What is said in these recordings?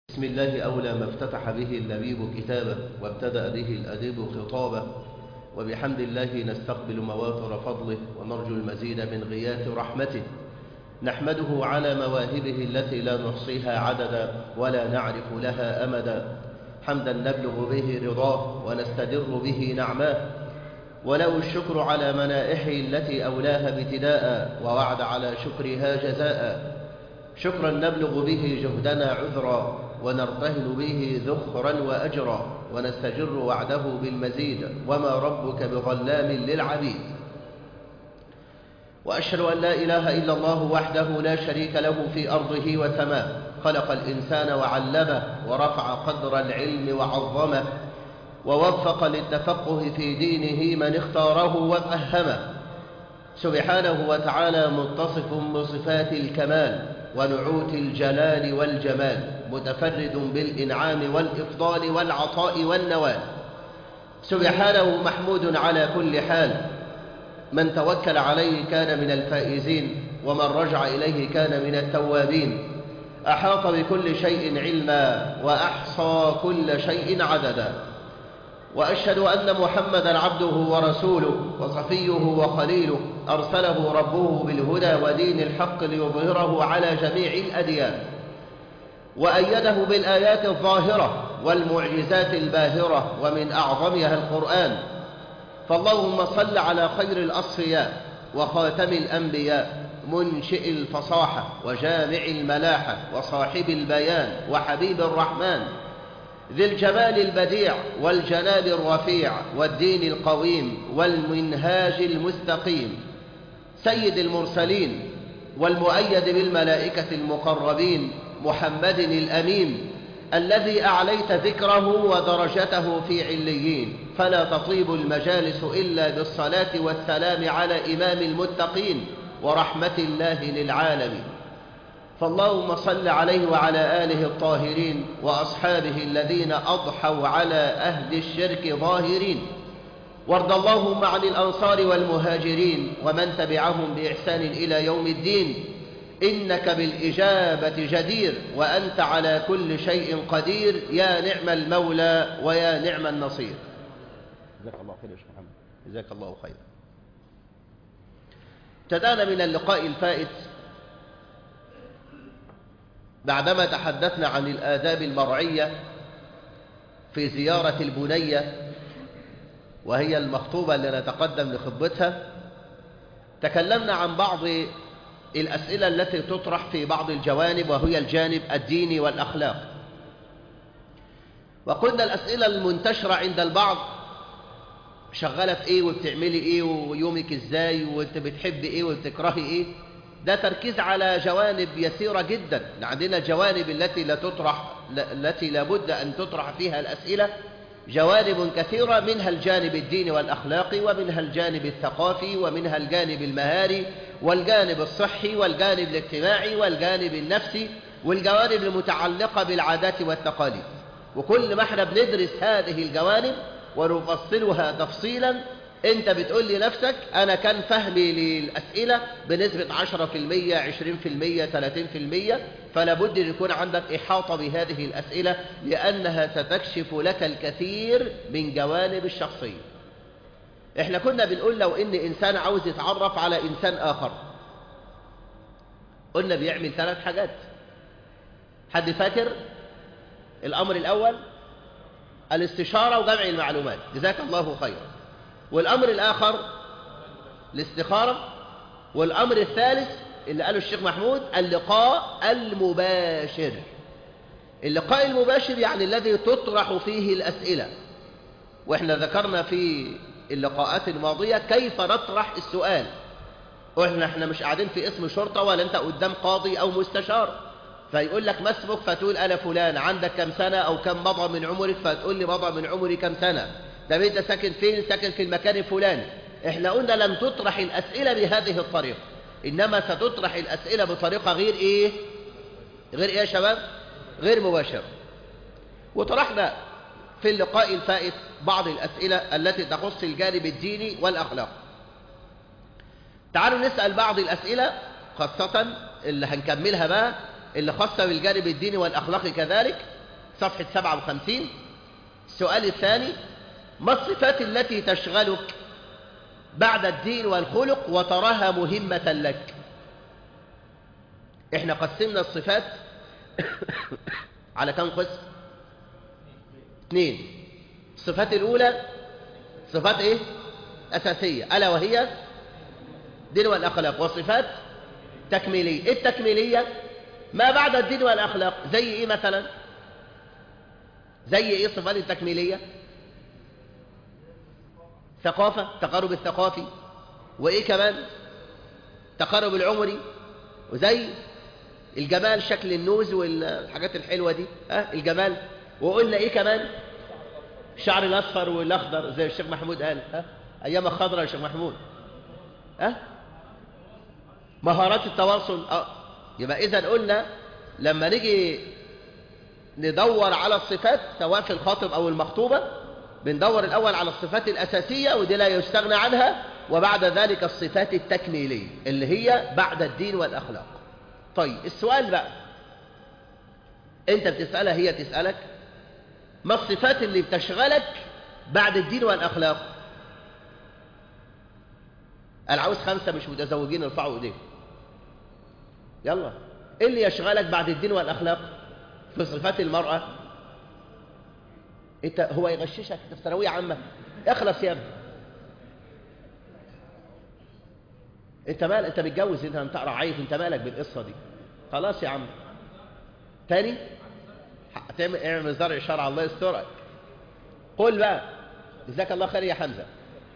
بسم الله أولى ما افتتح به اللبيب كتابه وابتدأ به الأديب خطابه وبحمد الله نستقبل موافر فضله ونرجو المزيد من غياث رحمته نحمده على مواهبه التي لا نحصيها عددا ولا نعرف لها أمدا حمدا نبلغ به رضاه ونستدر به نعماه وله الشكر على منائحه التي أولاها ابتداء ووعد على شكرها جزاء شكرا نبلغ به جهدنا عذرا ونرتهن به ذخرا وأجرا ونستجر وعده بالمزيد وما ربك بظلام للعبيد وأشهد أن لا إله إلا الله وحده لا شريك له في أرضه وسماه خلق الإنسان وعلمه ورفع قدر العلم وعظمه ووفق للتفقه في دينه من اختاره وفهمه سبحانه وتعالى متصف بصفات الكمال ونعوت الجلال والجمال متفرد بالإنعام والإفضال والعطاء والنوال سبحانه محمود على كل حال من توكل عليه كان من الفائزين ومن رجع إليه كان من التوابين أحاط بكل شيء علما وأحصى كل شيء عددا وأشهد أن محمدا عبده ورسوله وصفيه وخليله أرسله ربه بالهدى ودين الحق ليظهره على جميع الأديان وأيده بالآيات الظاهرة والمعجزات الباهرة ومن أعظمها القرآن فاللهم صل على خير الأصفياء وخاتم الأنبياء منشئ الفصاحة وجامع الملاحة وصاحب البيان وحبيب الرحمن ذي الجمال البديع والجناب الرفيع والدين القويم والمنهاج المستقيم سيد المرسلين والمؤيد بالملائكة المقربين محمد الأمين الذي أعليت ذكره ودرجته في عليين فلا تطيب المجالس إلا بالصلاة والسلام على إمام المتقين ورحمة الله للعالمين فاللهم صل عليه وعلى آله الطاهرين وأصحابه الذين أضحوا على أهل الشرك ظاهرين وارض اللهم عن الأنصار والمهاجرين ومن تبعهم بإحسان إلى يوم الدين إنك بالإجابة جدير وأنت على كل شيء قدير يا نعم المولى ويا نعم النصير جزاك الله خير يا شيخ محمد جزاك الله خير ابتدأنا من اللقاء الفائت بعدما تحدثنا عن الآداب المرعية في زيارة البنية وهي المخطوبة اللي نتقدم لخطبتها تكلمنا عن بعض الأسئلة التي تطرح في بعض الجوانب وهي الجانب الديني والأخلاق وقلنا الأسئلة المنتشرة عند البعض شغالة في إيه وبتعملي إيه ويومك إزاي وأنت بتحبي إيه وبتكرهي إيه ده تركيز على جوانب يسيرة جدا عندنا الجوانب التي لا تطرح التي لابد أن تطرح فيها الأسئلة جوانب كثيرة منها الجانب الديني والأخلاقي ومنها الجانب الثقافي ومنها الجانب المهاري والجانب الصحي والجانب الاجتماعي والجانب النفسي والجوانب المتعلقة بالعادات والتقاليد وكل ما احنا بندرس هذه الجوانب ونفصلها تفصيلا انت بتقول لنفسك انا كان فهمي للأسئلة بنسبة 10% 20% 30% فلا بد ان يكون عندك احاطة بهذه الأسئلة لأنها ستكشف لك الكثير من جوانب الشخصية احنا كنا بنقول لو ان انسان عاوز يتعرف على انسان اخر قلنا بيعمل ثلاث حاجات حد فاكر الامر الاول الاستشارة وجمع المعلومات جزاك الله خيرا والأمر الآخر الاستخارة والأمر الثالث اللي قاله الشيخ محمود اللقاء المباشر اللقاء المباشر يعني الذي تطرح فيه الأسئلة وإحنا ذكرنا في اللقاءات الماضية كيف نطرح السؤال وإحنا احنا مش قاعدين في اسم شرطة ولا أنت قدام قاضي أو مستشار فيقول لك ما اسمك فتقول أنا فلان عندك كم سنة أو كم مضى من عمرك فتقول لي مضى من عمري كم سنة ده انت ساكن فين ساكن في المكان الفلاني احنا قلنا لن تطرح الأسئلة بهذه الطريقة إنما ستطرح الأسئلة بطريقة غير إيه غير إيه يا شباب غير مباشرة وطرحنا في اللقاء الفائت بعض الأسئلة التي تخص الجانب الديني والأخلاق تعالوا نسأل بعض الأسئلة خاصة اللي هنكملها بقى اللي خاصة بالجانب الديني والأخلاقي كذلك صفحة 57 السؤال الثاني ما الصفات التي تشغلك بعد الدين والخلق وتراها مهمة لك احنا قسمنا الصفات على كم قسم اثنين الصفات الأولى صفات ايه أساسية ألا وهي دين والأخلاق وصفات تكميلية التكميلية ما بعد الدين والأخلاق زي ايه مثلا زي ايه الصفات التكميلية ثقافة تقارب الثقافي وايه كمان تقارب العمري وزي الجمال شكل النوز والحاجات الحلوة دي ها الجمال وقلنا ايه كمان الشعر الاصفر والاخضر زي الشيخ محمود قال ها ايام خضراء يا شيخ محمود ها مهارات التواصل اه يبقى اذا قلنا لما نيجي ندور على الصفات سواء في الخاطب او المخطوبة بندور الاول على الصفات الاساسية ودي لا يستغنى عنها وبعد ذلك الصفات التكميلية اللي هي بعد الدين والاخلاق طيب السؤال بقى انت بتسألها هي تسألك ما الصفات اللي بتشغلك بعد الدين والأخلاق أنا عاوز خمسة مش متزوجين ارفعوا ايديهم يلا ايه اللي يشغلك بعد الدين والأخلاق في صفات المرأة انت هو يغششك انت في ثانوية عامة اخلص يا ابني انت مال انت متجوز انت بتقرا عايز انت مالك بالقصه دي خلاص يا عم تاني تعمل اعمل زرع شرع الله يسترك قول بقى جزاك الله خير يا حمزه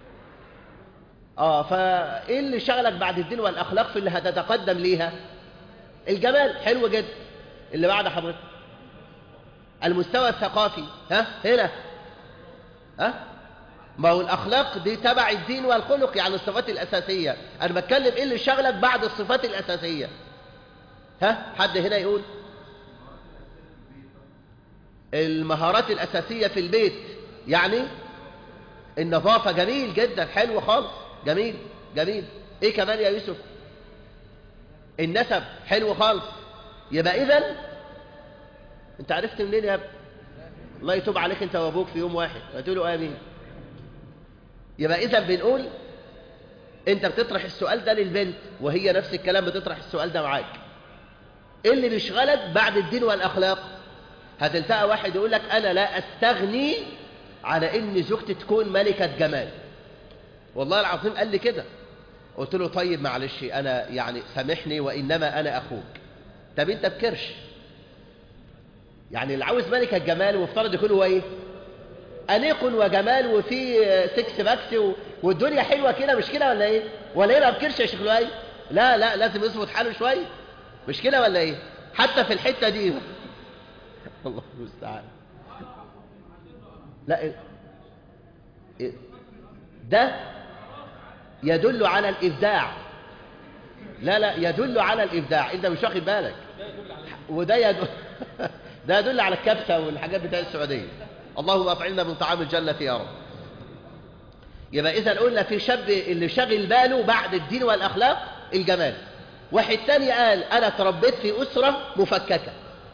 اه فايه اللي شغلك بعد الدين والاخلاق في اللي هتتقدم ليها الجمال حلو جدا اللي بعد حضرتك المستوى الثقافي ها هنا ها ما هو الأخلاق دي تبع الدين والخلق يعني الصفات الأساسية أنا بتكلم إيه اللي شغلك بعد الصفات الأساسية ها حد هنا يقول المهارات الأساسية في البيت يعني النظافة جميل جدا حلو خالص جميل جميل إيه كمان يا يوسف النسب حلو خالص يبقى إذن أنت عرفت منين يا ابني الله يتوب عليك أنت وأبوك في يوم واحد هتقولوا آمين يبقى إذا بنقول أنت بتطرح السؤال ده للبنت وهي نفس الكلام بتطرح السؤال ده معاك إيه اللي بيشغلك بعد الدين والأخلاق هتلتقى واحد يقول لك أنا لا أستغني على إن زوجتي تكون ملكة جمال والله العظيم قال لي كده قلت له طيب معلش أنا يعني سامحني وإنما أنا أخوك طب أنت بكرش يعني اللي عاوز ملكة جمال وافترض يكون هو إيه أنيق وجمال وفي سكس باكس و... والدنيا حلوة كده مش كده ولا ايه ولا ايه ما بكرش يا شيخ لؤي لا لا لازم يظبط حاله شوية مش كده ولا ايه حتى في الحتة دي الله المستعان لا إيه؟ إيه؟ ده يدل على الإبداع لا لا يدل على الإبداع انت مش واخد بالك وده يدل ده يدل على الكبسة والحاجات بتاع السعودية اللهم أطعمنا من طعام الجنة يا رب يبقى إذا قلنا في شاب اللي شغل باله بعد الدين والأخلاق الجمال واحد تاني قال أنا تربيت في أسرة مفككة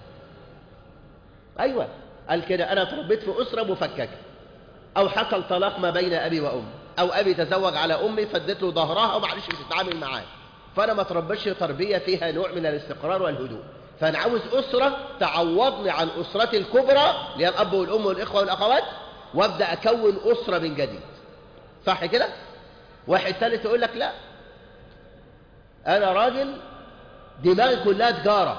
أيوة قال كده أنا تربيت في أسرة مفككة أو حصل طلاق ما بين أبي وأمي أو أبي تزوج على أمي فدت له ظهرها ومعلش مش تتعامل معاه فأنا ما تربيتش تربية فيها نوع من الاستقرار والهدوء فأنا عاوز أسرة تعوضني عن أسرتي الكبرى اللي هي الأب والأم والإخوة والأخوات وأبدأ أكون أسرة من جديد صح كده؟ واحد ثالث يقول لك لا أنا راجل دماغي كلها تجارة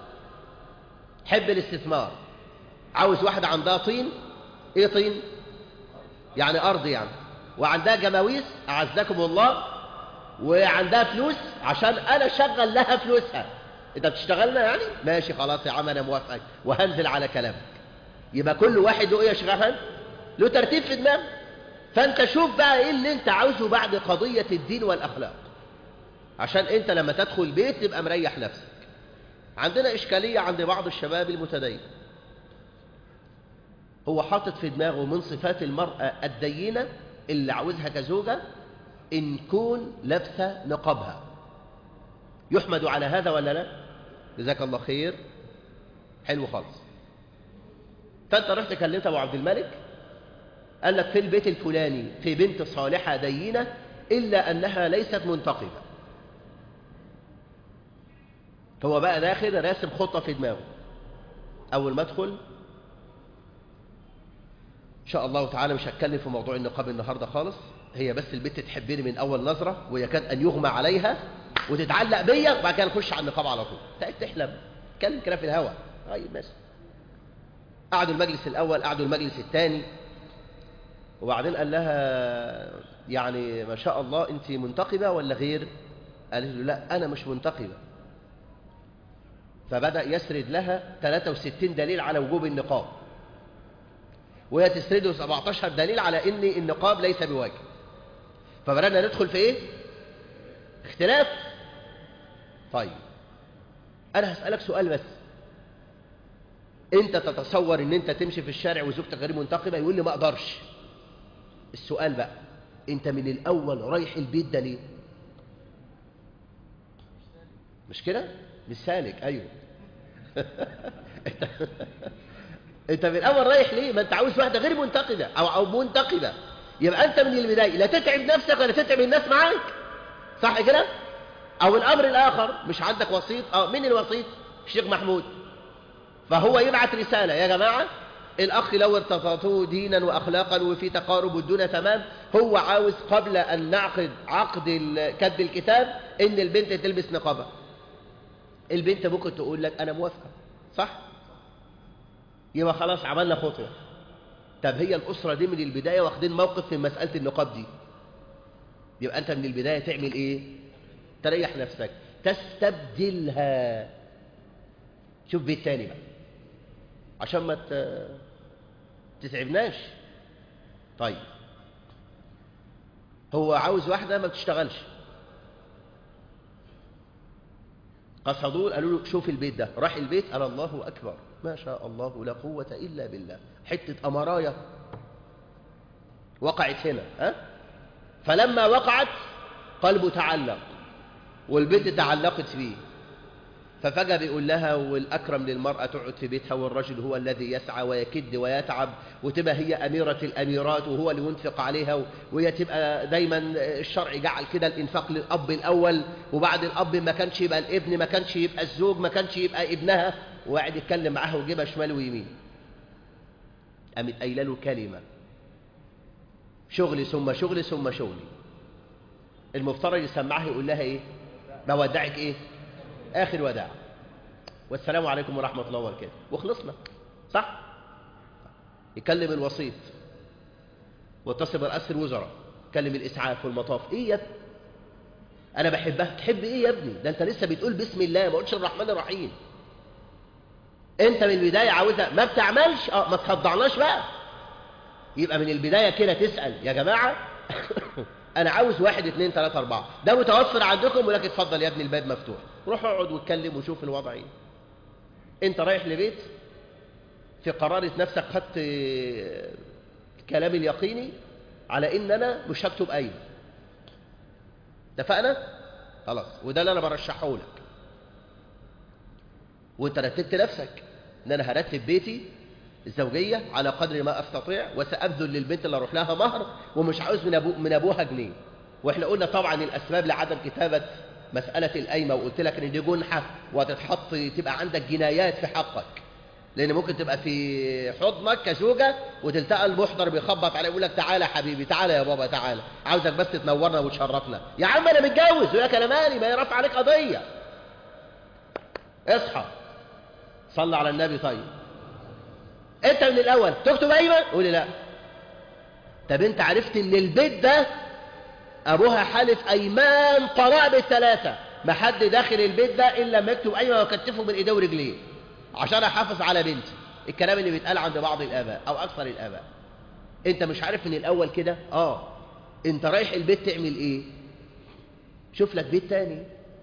حب الاستثمار عاوز واحدة عندها طين إيه طين؟ يعني أرض يعني وعندها جماويس أعزكم الله وعندها فلوس عشان أنا شغل لها فلوسها انت بتشتغلنا يعني ماشي خلاص يا عم انا موافقك وهنزل على كلامك يبقى كل واحد له ايه يشغلها له ترتيب في دماغه فانت شوف بقى ايه اللي انت عاوزه بعد قضية الدين والاخلاق عشان انت لما تدخل بيت تبقى مريح نفسك عندنا اشكالية عند بعض الشباب المتدين هو حاطط في دماغه من صفات المرأة الدينة اللي عاوزها كزوجة ان كون لابسة نقابها يحمد على هذا ولا لا جزاك الله خير حلو خالص فانت رحت كلمت ابو عبد الملك قال لك في البيت الفلاني في بنت صالحة دينة إلا أنها ليست منتقبة هو بقى داخل راسم خطة في دماغه أول ما أدخل إن شاء الله تعالى مش هتكلم في موضوع النقاب النهاردة خالص هي بس البنت تحبني من أول نظرة ويكاد أن يغمى عليها وتتعلق بيا وبعد كده نخش على النقاب على طول تقعد تحلم تكلم كده في الهواء طيب ماشي قعدوا المجلس الأول قعدوا المجلس الثاني وبعدين قال لها يعني ما شاء الله أنت منتقبة ولا غير قالت له لا أنا مش منتقبة فبدأ يسرد لها 63 دليل على وجوب النقاب وهي تسرده 17 دليل على ان النقاب ليس بواجب فبدأنا ندخل في ايه اختلاف طيب انا هسألك سؤال بس انت تتصور ان انت تمشي في الشارع وزوجتك غير منتقبة يقول لي ما اقدرش السؤال بقى انت من الاول رايح البيت ده ليه مش كده مش سالك ايوه انت انت من الاول رايح ليه ما انت عاوز واحده غير منتقده او او منتقده يبقى انت من البدايه لا تتعب نفسك ولا تتعب الناس معاك صح كده او الامر الاخر مش عندك وسيط اه مين الوسيط الشيخ محمود فهو يبعت رساله يا جماعه الاخ لو ارتبطوه دينا واخلاقا وفي تقارب الدنيا تمام هو عاوز قبل ان نعقد عقد كتب الكتاب ان البنت تلبس نقابها البنت ممكن تقول لك انا موافقه صح يبقى خلاص عملنا خطوه طب هي الاسره دي من البدايه واخدين موقف في مساله النقاب دي يبقى انت من البدايه تعمل ايه تريح نفسك تستبدلها شوف بيت تاني بقى عشان ما تتعبناش طيب هو عاوز واحده ما بتشتغلش قصدوه قالوا له شوف البيت ده راح البيت قال الله أكبر ما شاء الله لا قوة إلا بالله حتة أمرايا وقعت هنا ها؟ فلما وقعت قلبه تعلق والبنت تعلقت فيه ففجأة بيقول لها والأكرم للمرأة تقعد في بيتها والرجل هو الذي يسعى ويكد ويتعب وتبقى هي أميرة الأميرات وهو اللي ينفق عليها وهي تبقى دايما الشرع جعل كده الإنفاق للأب الأول وبعد الأب ما كانش يبقى الابن ما كانش يبقى الزوج ما كانش يبقى ابنها وقاعد يتكلم معاها ويجيبها شمال ويمين قامت قايله له كلمة شغلي ثم شغلي ثم شغلي المفترض يسمعها يقول لها ايه بودعك ايه آخر وداع والسلام عليكم ورحمة الله وبركاته وخلصنا صح يكلم الوسيط واتصل برئاسة الوزراء كلم الإسعاف والمطاف إيه يا ابني أنا بحبها تحب إيه يا ابني ده أنت لسه بتقول بسم الله ما قلتش الرحمن الرحيم أنت من البداية عاوزها ما بتعملش أه ما تخضعناش بقى يبقى من البداية كده تسأل يا جماعة انا عاوز واحد اثنين ثلاثة اربعة ده متوفر عندكم ولكن اتفضل يا ابني الباب مفتوح روح اقعد واتكلم وشوف الوضع ايه انت رايح لبيت في قرارة نفسك خدت كلام اليقيني على ان انا مش هكتب ايوه اتفقنا خلاص وده اللي انا برشحه لك وانت رتبت نفسك ان انا هرتب بيتي الزوجية على قدر ما أستطيع وسأبذل للبنت اللي أروح لها مهر ومش عاوز من, أبو من أبوها جنيه وإحنا قلنا طبعا الأسباب لعدم كتابة مسألة القايمة وقلت لك إن دي جنحة وتتحط تبقى عندك جنايات في حقك لأن ممكن تبقى في حضنك كزوجة وتلتقى المحضر بيخبط عليه يقول لك تعالى يا حبيبي تعالى يا بابا تعالى عاوزك بس تنورنا وتشرفنا يا عم أنا متجوز يقول لك أنا مالي ما يرفع عليك قضية اصحى صلى على النبي طيب انت من الاول تكتب ايمن قولي لا طب انت عرفت ان البيت ده ابوها حالف ايمان طلاق بالثلاثه ما حد داخل البيت ده الا لما يكتب ايمن ويكتفه من ايديه ورجليه عشان احافظ على بنتي الكلام اللي بيتقال عند بعض الاباء او اكثر الاباء انت مش عارف من الاول كده اه انت رايح البيت تعمل ايه شوف لك بيت تاني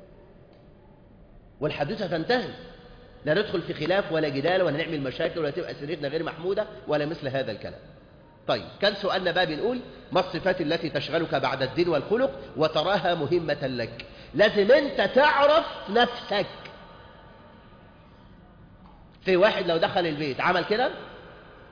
والحدوثه تنتهي لا ندخل في خلاف ولا جدال ولا نعمل مشاكل ولا تبقى سيرتنا غير محمودة ولا مثل هذا الكلام طيب كان سؤالنا بقى بنقول ما الصفات التي تشغلك بعد الدين والخلق وتراها مهمة لك لازم انت تعرف نفسك في واحد لو دخل البيت عمل كده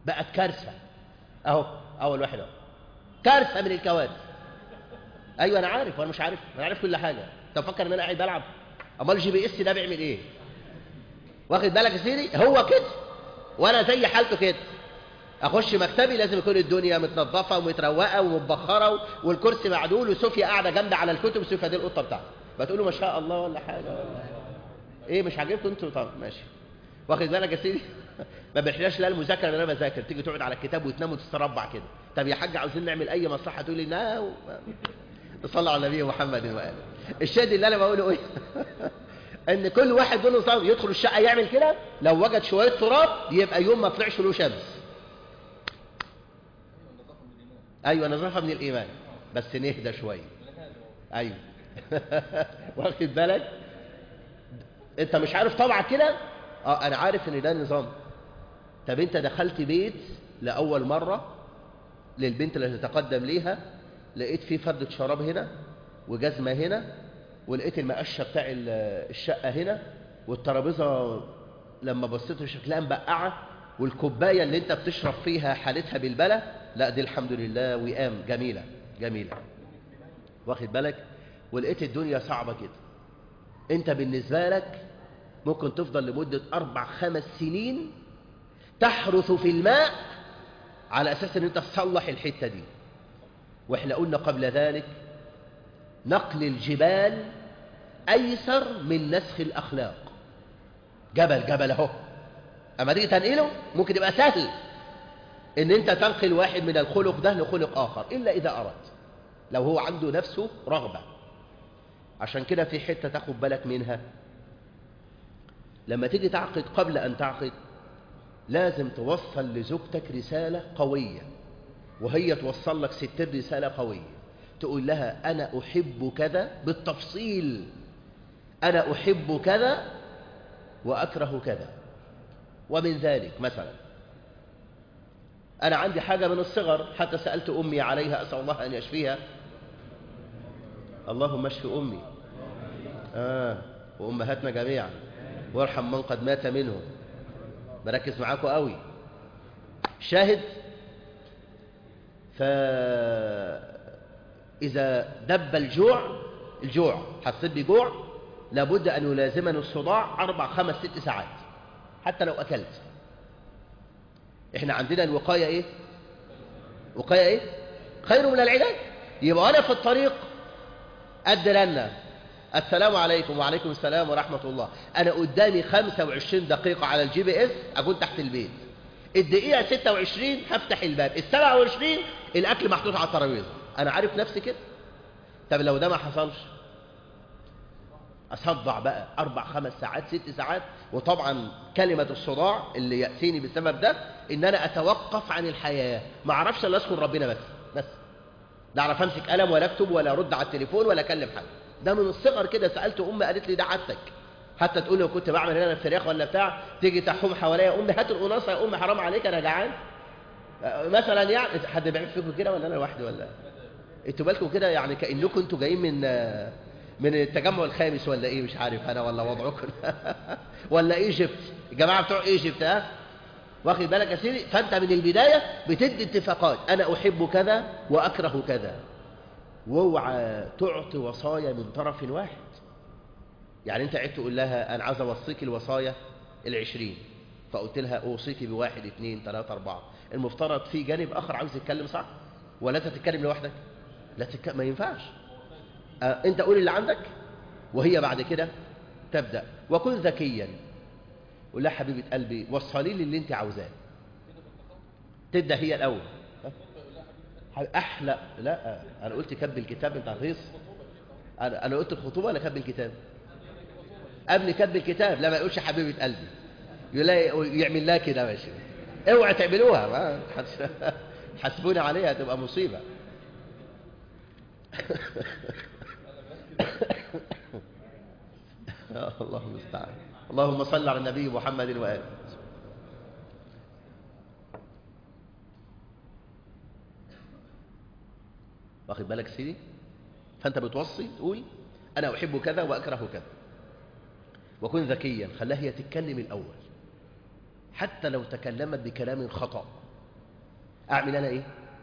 بقت كارثة اهو اول واحد اهو كارثة من الكوارث ايوه انا عارف وانا مش عارف انا عارف كل حاجة انت فكر ان انا قاعد بلعب امال الجي بي اس ده بيعمل ايه واخد بالك يا سيدي هو كده وانا زي حالته كده اخش مكتبي لازم يكون الدنيا متنظفه ومتروقه ومتبخره والكرسي معدول وسوفيا قاعده جنبي على الكتب سوفيا دي القطه بتاعتي بتقولوا ما شاء الله ولا حاجه ولا ايه مش عاجبكم انتوا طب ماشي واخد بالك يا سيدي ما بيحلاش لا المذاكره ولا انا بذاكر تيجي تقعد على الكتاب وتنام وتستربع كده طب يا حاج عاوزين نعمل اي مصلحه تقول لي لا صلى على النبي محمد واله الشاهد اللي انا بقوله ايه ان كل واحد له نظام يدخل الشقه يعمل كده لو وجد شويه تراب يبقى يوم ما طلعش له شمس ايوه نظافه من الايمان بس نهدى شويه ايوه واخد بالك انت مش عارف طبعك كده اه انا عارف ان ده نظام طب انت دخلت بيت لاول مره للبنت اللي تتقدم ليها لقيت فيه فردة شراب هنا وجزمه هنا ولقيت المقشه بتاع الشقه هنا والترابيزه لما بصيت شكلها مبقعه والكوبايه اللي انت بتشرب فيها حالتها بالبلا لا دي الحمد لله وئام جميله جميله واخد بالك ولقيت الدنيا صعبه كده انت بالنسبه لك ممكن تفضل لمده اربع خمس سنين تحرث في الماء على اساس ان انت تصلح الحته دي واحنا قلنا قبل ذلك نقل الجبال ايسر من نسخ الاخلاق جبل جبل اهو اما تيجي تنقله ممكن يبقى سهل ان انت تنقل واحد من الخلق ده لخلق اخر الا اذا اردت لو هو عنده نفسه رغبه عشان كده في حته تاخد بالك منها لما تيجي تعقد قبل ان تعقد لازم توصل لزوجتك رساله قويه وهي توصل لك ستين رساله قويه تقول لها انا احب كذا بالتفصيل انا احب كذا واكره كذا ومن ذلك مثلا أنا عندي حاجة من الصغر حتى سألت أمي عليها أسأل الله أن يشفيها اللهم اشف أمي آه وأمهاتنا جميعا وارحم من قد مات منهم بركز معاكم قوي شاهد فإذا دب الجوع الجوع حسيت بجوع لابد أن يلازمني الصداع أربع خمس ست ساعات حتى لو أكلت احنا عندنا الوقاية ايه وقاية ايه خير من العلاج يبقى انا في الطريق قد لنا السلام عليكم وعليكم السلام ورحمة الله انا قدامي 25 دقيقة على الجي بي اس اكون تحت البيت الدقيقة 26 هفتح الباب ال 27 الاكل محطوط على الترابيزة انا عارف نفسي كده طب لو ده ما حصلش أصدع بقى أربع خمس ساعات ست ساعات وطبعا كلمة الصداع اللي يأتيني بسبب ده إن أنا أتوقف عن الحياة ما أعرفش إلا أذكر ربنا بس بس لا أعرف أمسك قلم ولا أكتب ولا أرد على التليفون ولا أكلم حد ده من الصغر كده سألت أمي قالت لي ده عادتك حتى تقول لي كنت بعمل هنا الفراخ ولا بتاع تيجي تحوم حواليا أمي هات القناصة يا أمي حرام عليك أنا جعان مثلا يعني حد بيعمل فيكم كده ولا أنا لوحدي ولا انتوا بالكم كده يعني كأنكم انتوا جايين من من التجمع الخامس ولا ايه مش عارف انا ولا وضعكم ولا ايجيبت الجماعه بتوع ايجيبت ها واخد بالك يا سيدي فانت من البدايه بتدي اتفاقات انا احب كذا واكره كذا واوعى تعطي وصايا من طرف واحد يعني انت قعدت تقول لها انا عايز اوصيك الوصايا العشرين فقلت لها اوصيك بواحد اثنين ثلاثة أربعة المفترض في جانب آخر عاوز يتكلم صح ولا انت تتكلم لوحدك لا تتكلم ما ينفعش آه انت قول اللي عندك وهي بعد كده تبدأ وكن ذكيا قول لها حبيبة قلبي وصلي لي اللي انت عاوزاه تبدأ هي الأول أحلى لا أنا قلت كب الكتاب أنت هتغيص أنا أنا قلت الخطوبة ولا كب الكتاب قبل كب الكتاب لا ما يقولش حبيبة قلبي يلاقي يعمل لها كده ماشي اوعى تعملوها ما حسبوني عليها تبقى مصيبة الله المستعان اللهم صل على النبي محمد وآله واخد بالك سيدي فأنت بتوصي تقول أنا أحب كذا وأكره كذا وكن ذكيا خلاها هي تتكلم الأول حتى لو تكلمت بكلام خطأ اعمل انا ايه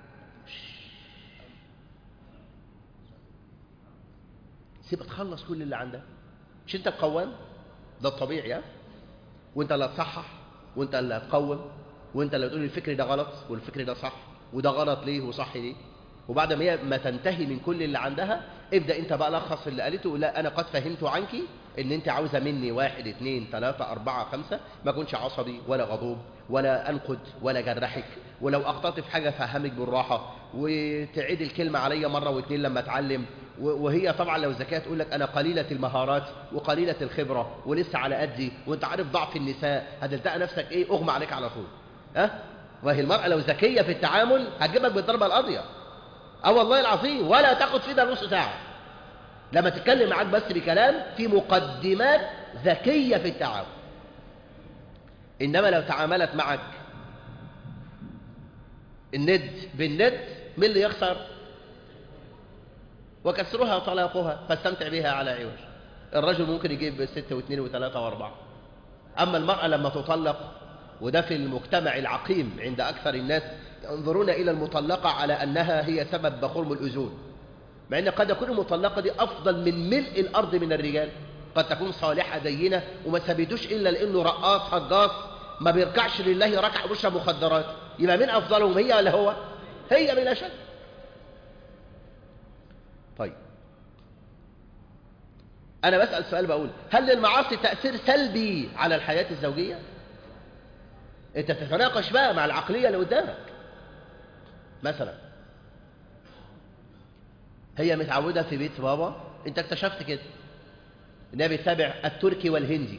سيبها تخلص كل اللي عندها مش انت القوام ده الطبيعي ها وانت اللي هتصحح وانت اللي هتقوم وانت اللي هتقول الفكر ده غلط والفكر ده صح وده غلط ليه وصح ليه وبعد ما هي ما تنتهي من كل اللي عندها ابدأ انت بقى لخص اللي قالته لا انا قد فهمت عنك ان انت عاوزة مني واحد اتنين تلاتة اربعة خمسة ما اكونش عصبي ولا غضوب ولا انقد ولا جرحك ولو اخطأت في حاجة فهمك بالراحة وتعيد الكلمة عليا مرة واتنين لما اتعلم وهي طبعا لو ذكية تقول لك انا قليلة المهارات وقليلة الخبرة ولسه على قدي وانت عارف ضعف النساء هتلتقى نفسك ايه اغمى عليك على طول ها أه؟ وهي المرأة لو ذكية في التعامل هتجيبك بالضربة القاضية اه والله العظيم ولا تاخد فيه ده نص ساعة لما تتكلم معاك بس بكلام في مقدمات ذكية في التعامل إنما لو تعاملت معك الند بالند من اللي يخسر وكسرها وطلاقها فاستمتع بها على عوج الرجل ممكن يجيب ستة واثنين وثلاثة واربعة أما المرأة لما تطلق وده في المجتمع العقيم عند أكثر الناس ينظرون إلى المطلقة على أنها هي سبب بخرم الأذون مع أن قد يكون المطلقة دي أفضل من ملء الأرض من الرجال قد تكون صالحة دينة وما سبيتوش إلا لأنه رقاص هجاص ما بيركعش لله ركع بشرب مخدرات يبقى من أفضلهم هي ولا هو هي بلا شك طيب أنا بسأل سؤال بقول هل للمعاصي تأثير سلبي على الحياة الزوجية أنت تتناقش بقى مع العقلية اللي قدامك مثلا هي متعودة في بيت بابا انت اكتشفت كده انها بتتابع التركي والهندي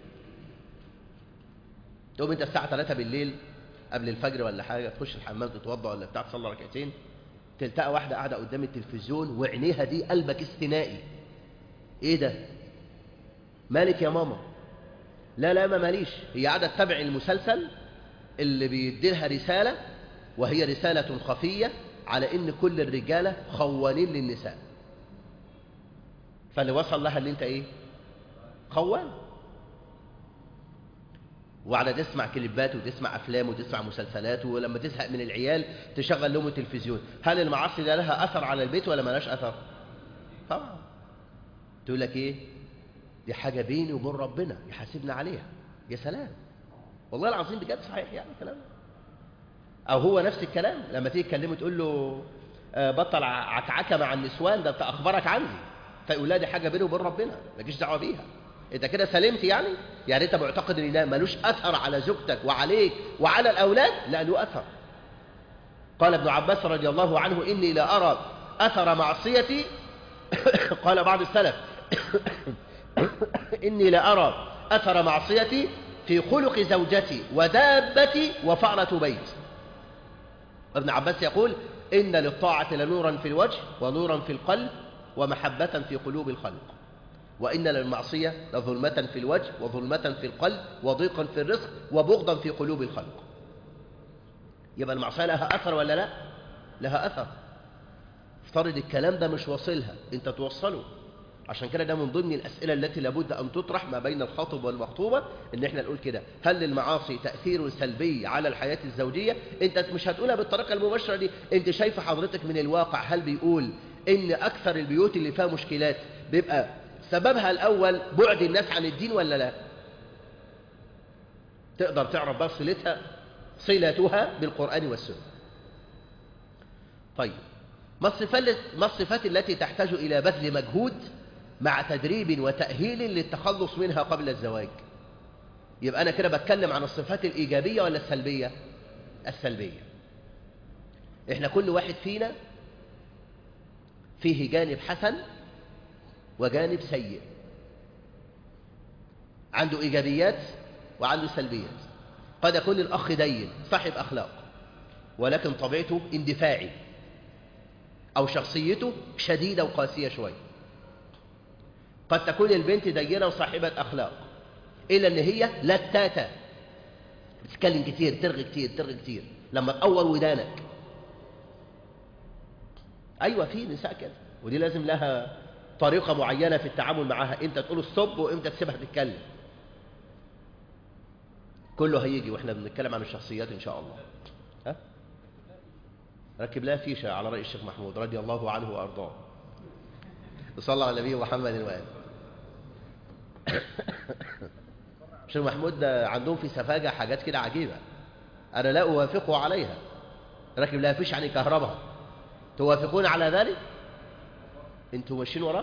تقوم انت الساعة 3 بالليل قبل الفجر ولا حاجة تخش الحمام تتوضا ولا بتاع تصلي ركعتين تلتقى واحدة قاعدة قدام التلفزيون وعينيها دي قلبك استنائي ايه ده مالك يا ماما لا لا ما ماليش هي قاعدة تتابع المسلسل اللي بيديلها رسالة وهي رسالة خفية على ان كل الرجالة خوانين للنساء فاللي وصل لها اللي انت ايه خوان وعلى تسمع كليبات وتسمع افلام وتسمع مسلسلات ولما تزهق من العيال تشغل لهم التلفزيون هل المعاصي ده لها اثر على البيت ولا ملاش اثر طبعا تقول لك ايه دي حاجة بيني وبين ربنا يحاسبنا عليها يا سلام والله العظيم بجد صحيح يعني كلام او هو نفس الكلام لما تيجي تكلمه تقول له بطل عكعكه مع النسوان ده انت اخبارك عندي فيقول لا دي حاجه بيني وبين ربنا مالكيش دعوه بيها انت كده سلمت يعني يعني انت معتقد ان ده ملوش اثر على زوجتك وعليك وعلى الاولاد لا له اثر قال ابن عباس رضي الله عنه اني لا ارى اثر معصيتي قال بعض السلف اني لا ارى اثر معصيتي في خلق زوجتي ودابتي وفأرة بيت ابن عباس يقول إن للطاعة لنورا في الوجه ونورا في القلب ومحبة في قلوب الخلق وإن للمعصية لظلمة في الوجه وظلمة في القلب وضيقا في الرزق وبغضا في قلوب الخلق يبقى المعصية لها أثر ولا لا لها أثر افترض الكلام ده مش واصلها انت توصله عشان كده ده من ضمن الأسئلة التي لابد أن تطرح ما بين الخاطب والمخطوبة إن إحنا نقول كده هل للمعاصي تأثير سلبي على الحياة الزوجية أنت مش هتقولها بالطريقة المباشرة دي أنت شايف حضرتك من الواقع هل بيقول إن أكثر البيوت اللي فيها مشكلات بيبقى سببها الأول بعد الناس عن الدين ولا لا تقدر تعرف بقى صلتها صلتها بالقرآن والسنة طيب ما الصفات ما الصفات التي تحتاج إلى بذل مجهود مع تدريب وتأهيل للتخلص منها قبل الزواج يبقى أنا كده بتكلم عن الصفات الإيجابية ولا السلبية السلبية إحنا كل واحد فينا فيه جانب حسن وجانب سيء عنده إيجابيات وعنده سلبيات قد يكون الأخ دين صاحب أخلاق ولكن طبيعته اندفاعي أو شخصيته شديدة وقاسية شوية قد تكون البنت دينة وصاحبة أخلاق إلا أن هي لتاتة بتتكلم كتير ترغي كتير ترغي كتير لما تقور ودانك أيوة في نساء كده ودي لازم لها طريقة معينة في التعامل معها امتى تقول الصب وامتى تسيبها تتكلم كله هيجي واحنا بنتكلم عن الشخصيات ان شاء الله ها ركب لها فيشة على رأي الشيخ محمود رضي الله عنه وأرضاه وصلى على النبي محمد وآله الشيخ محمود ده عندهم في سفاجة حاجات كده عجيبة أنا لا أوافقه عليها ركب لها فيش يعني كهرباء توافقون على ذلك انتوا ماشيين وراه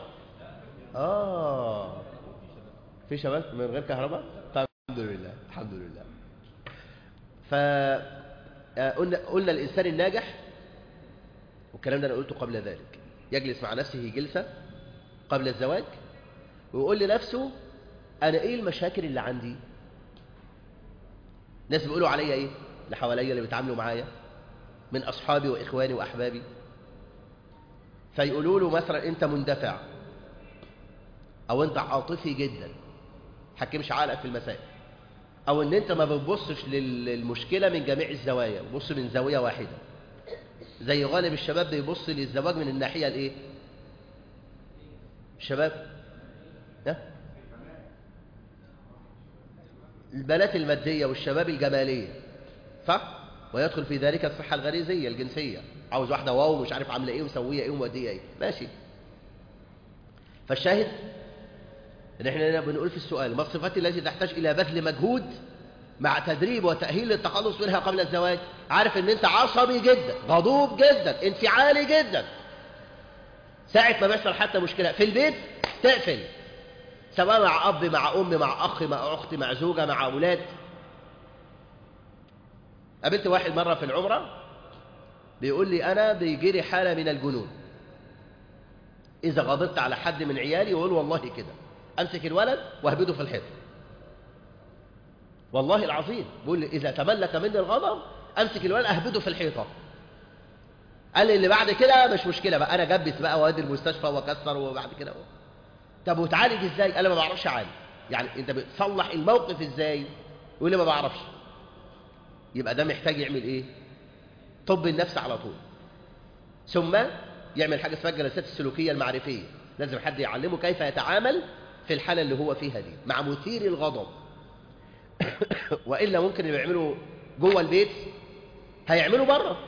آه في شباب من غير كهرباء طيب الحمد لله الحمد لله فقلنا قلنا الإنسان الناجح والكلام ده أنا قلته قبل ذلك يجلس مع نفسه جلسة قبل الزواج ويقول لنفسه أنا إيه المشاكل اللي عندي ناس بيقولوا عليا إيه اللي حواليا اللي بيتعاملوا معايا من أصحابي وإخواني وأحبابي فيقولوا له مثلا أنت مندفع أو أنت عاطفي جدا حكمش عقلك في المسائل أو أن أنت ما بتبصش للمشكلة من جميع الزوايا بتبص من زاوية واحدة زي غالب الشباب بيبص للزواج من الناحية الإيه الشباب ده البنات المادية والشباب الجمالية صح؟ ويدخل في ذلك الصحة الغريزية الجنسية عاوز واحدة واو مش عارف عاملة ايه ومسوية ايه ومودية ايه ماشي فالشاهد ان احنا هنا بنقول في السؤال ما الصفات التي تحتاج الى بذل مجهود مع تدريب وتأهيل للتخلص منها قبل الزواج عارف ان انت عصبي جدا غضوب جدا انفعالي جدا ساعة ما بيحصل حتى مشكلة في البيت تقفل سواء مع أب مع أم مع أخ مع أخت مع زوجة مع أولاد قابلت واحد مرة في العمرة بيقول لي أنا بيجي لي حالة من الجنون إذا غضبت على حد من عيالي يقول والله كده أمسك الولد وأهبده في الحيط والله العظيم بيقول لي إذا تملك مني الغضب أمسك الولد أهبده في الحيطة قال لي اللي بعد كده مش مشكلة بقى أنا جبس بقى وادي المستشفى وأكسر وبعد كده طب وتعالج إزاي؟ قال لي ما بعرفش أعالج يعني أنت بتصلح الموقف إزاي؟ يقول لي ما بعرفش يبقى ده محتاج يعمل إيه؟ طب النفس على طول ثم يعمل حاجة اسمها الجلسات السلوكية المعرفية لازم حد يعلمه كيف يتعامل في الحالة اللي هو فيها دي مع مثير الغضب وإلا ممكن اللي يعمله جوه البيت هيعمله بره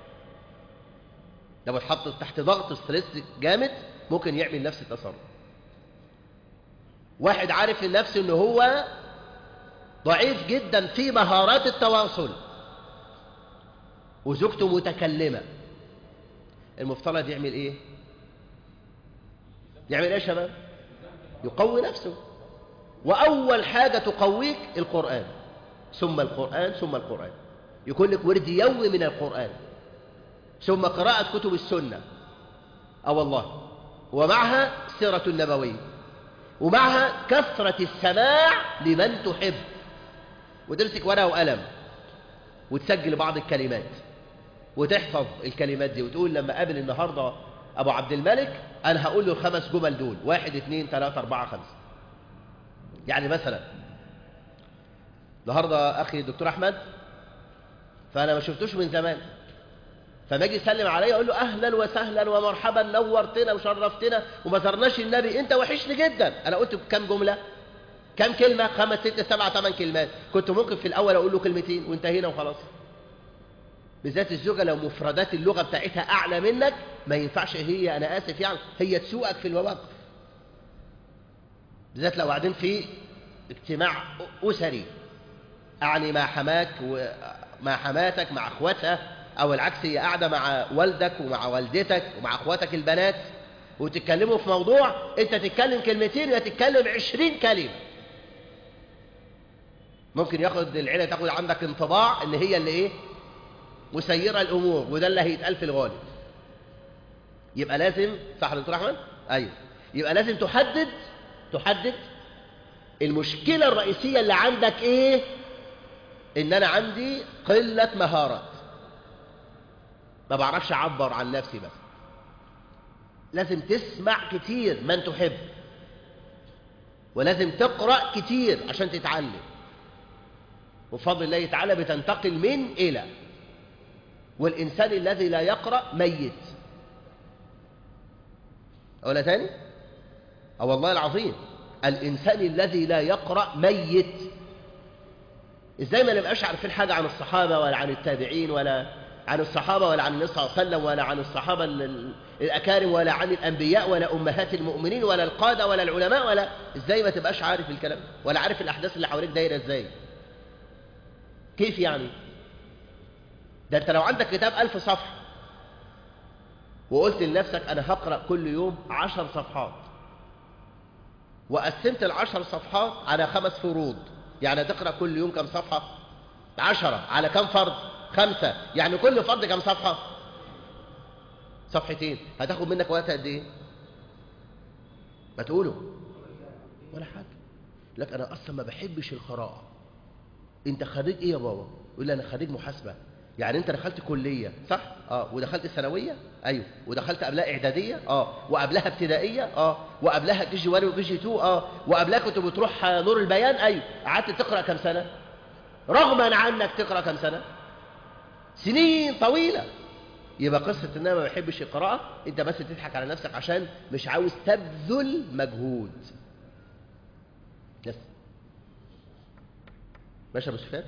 لو اتحط تحت ضغط ستريس جامد ممكن يعمل نفس التصرف واحد عارف لنفسه ان هو ضعيف جدا في مهارات التواصل وزوجته متكلمة المفترض يعمل ايه يعمل ايه يا شباب يقوي نفسه واول حاجة تقويك القرآن ثم القرآن ثم القرآن يكون لك ورد يومي من القرآن ثم قراءة كتب السنة أو والله ومعها السيرة النبوية ومعها كثرة السماع لمن تحب وتمسك ورقة وقلم وتسجل بعض الكلمات وتحفظ الكلمات دي وتقول لما قابل النهاردة أبو عبد الملك أنا هقول له الخمس جمل دول واحد اثنين ثلاثة أربعة خمسة يعني مثلا النهاردة أخي الدكتور أحمد فأنا ما شفتوش من زمان فما اجي يسلم عليا اقول له اهلا وسهلا ومرحبا نورتنا وشرفتنا وما زرناش النبي انت وحشني جدا انا قلت كام جمله كام كلمه خمس ست سبع ثمان كلمات كنت ممكن في الاول اقول له كلمتين وانتهينا وخلاص بالذات الزوجه لو مفردات اللغه بتاعتها اعلى منك ما ينفعش هي انا اسف يعني هي تسوقك في المواقف بالذات لو قاعدين في اجتماع اسري اعني مع حماك ومع حماتك مع اخواتها او العكس هي قاعده مع والدك ومع والدتك ومع اخواتك البنات وتتكلموا في موضوع انت تتكلم كلمتين وهي تتكلم عشرين كلمه ممكن ياخد العيله تاخد عندك انطباع ان هي اللي ايه مسيره الامور وده اللي هيتقال في الغالب يبقى لازم صح يا دكتور احمد ايوه يبقى لازم تحدد تحدد المشكله الرئيسيه اللي عندك ايه ان انا عندي قله مهارات ما بعرفش اعبر عن نفسي بس لازم تسمع كتير من تحب ولازم تقرأ كتير عشان تتعلم وبفضل الله تعالى بتنتقل من إلى والإنسان الذي لا يقرأ ميت أولا تاني أو والله العظيم الإنسان الذي لا يقرأ ميت إزاي ما نبقاش عارفين حاجة عن الصحابة ولا عن التابعين ولا عن الصحابة ولا عن النبي صلى الله عليه وسلم ولا عن الصحابة الأكارم ولا عن الأنبياء ولا أمهات المؤمنين ولا القادة ولا العلماء ولا إزاي ما تبقاش عارف الكلام ولا عارف الأحداث اللي حواليك دايرة إزاي كيف يعني ده أنت لو عندك كتاب ألف صفحة وقلت لنفسك أنا هقرأ كل يوم عشر صفحات وقسمت العشر صفحات على خمس فروض يعني تقرأ كل يوم كم صفحة عشرة على كم فرض خمسة يعني كل فرض كم صفحة صفحتين هتاخد منك وقت قد ايه ما تقوله ولا حاجة لك انا اصلا ما بحبش القراءة انت خريج ايه يا بابا يقول لي انا خريج محاسبة يعني انت دخلت كلية صح اه ودخلت ثانوية ايوه ودخلت قبلها اعدادية اه وقبلها ابتدائية اه وقبلها كي جي 1 وكي جي 2 اه وقبلها كنت بتروح نور البيان ايوه قعدت تقرا كام سنة رغما عنك تقرا كام سنة سنين طويلة يبقى قصة ان انا ما بحبش القراءة انت بس تضحك على نفسك عشان مش عاوز تبذل مجهود بس ماشي يا ابو سفيان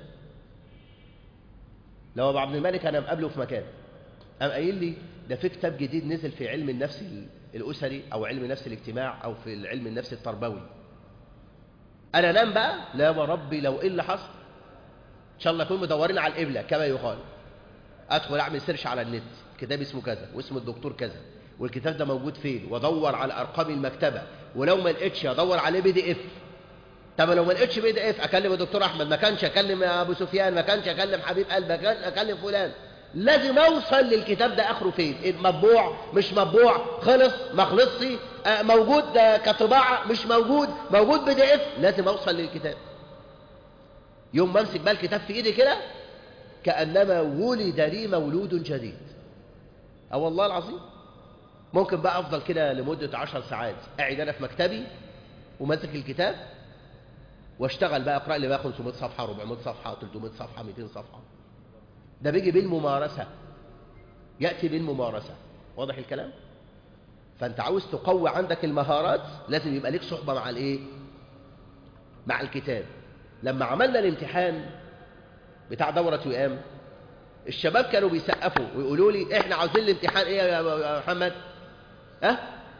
لو ابو عبد الملك انا مقابله في مكان قام قايل لي ده في كتاب جديد نزل في علم النفس الاسري او علم النفس الاجتماع او في العلم النفس التربوي انا نام بقى لا وربي لو ايه اللي حصل ان شاء الله نكون مدورين على القبله كما يقال ادخل اعمل سيرش على النت كتاب اسمه كذا واسم الدكتور كذا والكتاب ده موجود فين وادور على ارقام المكتبه ولو ما لقيتش ادور عليه بي دي اف طب لو ما لقيتش بي دي اف اكلم الدكتور احمد ما كانش اكلم ابو سفيان ما كانش اكلم حبيب قلب ما كانش اكلم فلان لازم اوصل للكتاب ده اخره فين مطبوع مش مطبوع خلص ما خلصش موجود كطباعه مش موجود موجود بي دي اف لازم اوصل للكتاب يوم ما امسك بقى الكتاب في ايدي كده كانما ولد لي مولود جديد اه والله العظيم ممكن بقى افضل كده لمده عشر ساعات قاعد انا في مكتبي وماسك الكتاب واشتغل بقى اقرا لي بقى 500 صفحه 400 صفحه 300 صفحه 200 صفحه ده بيجي بالممارسه ياتي بالممارسه واضح الكلام فانت عاوز تقوي عندك المهارات لازم يبقى ليك صحبه مع الايه مع الكتاب لما عملنا الامتحان بتاع دورة وئام الشباب كانوا بيسقفوا ويقولوا لي احنا عاوزين الامتحان ايه يا محمد اه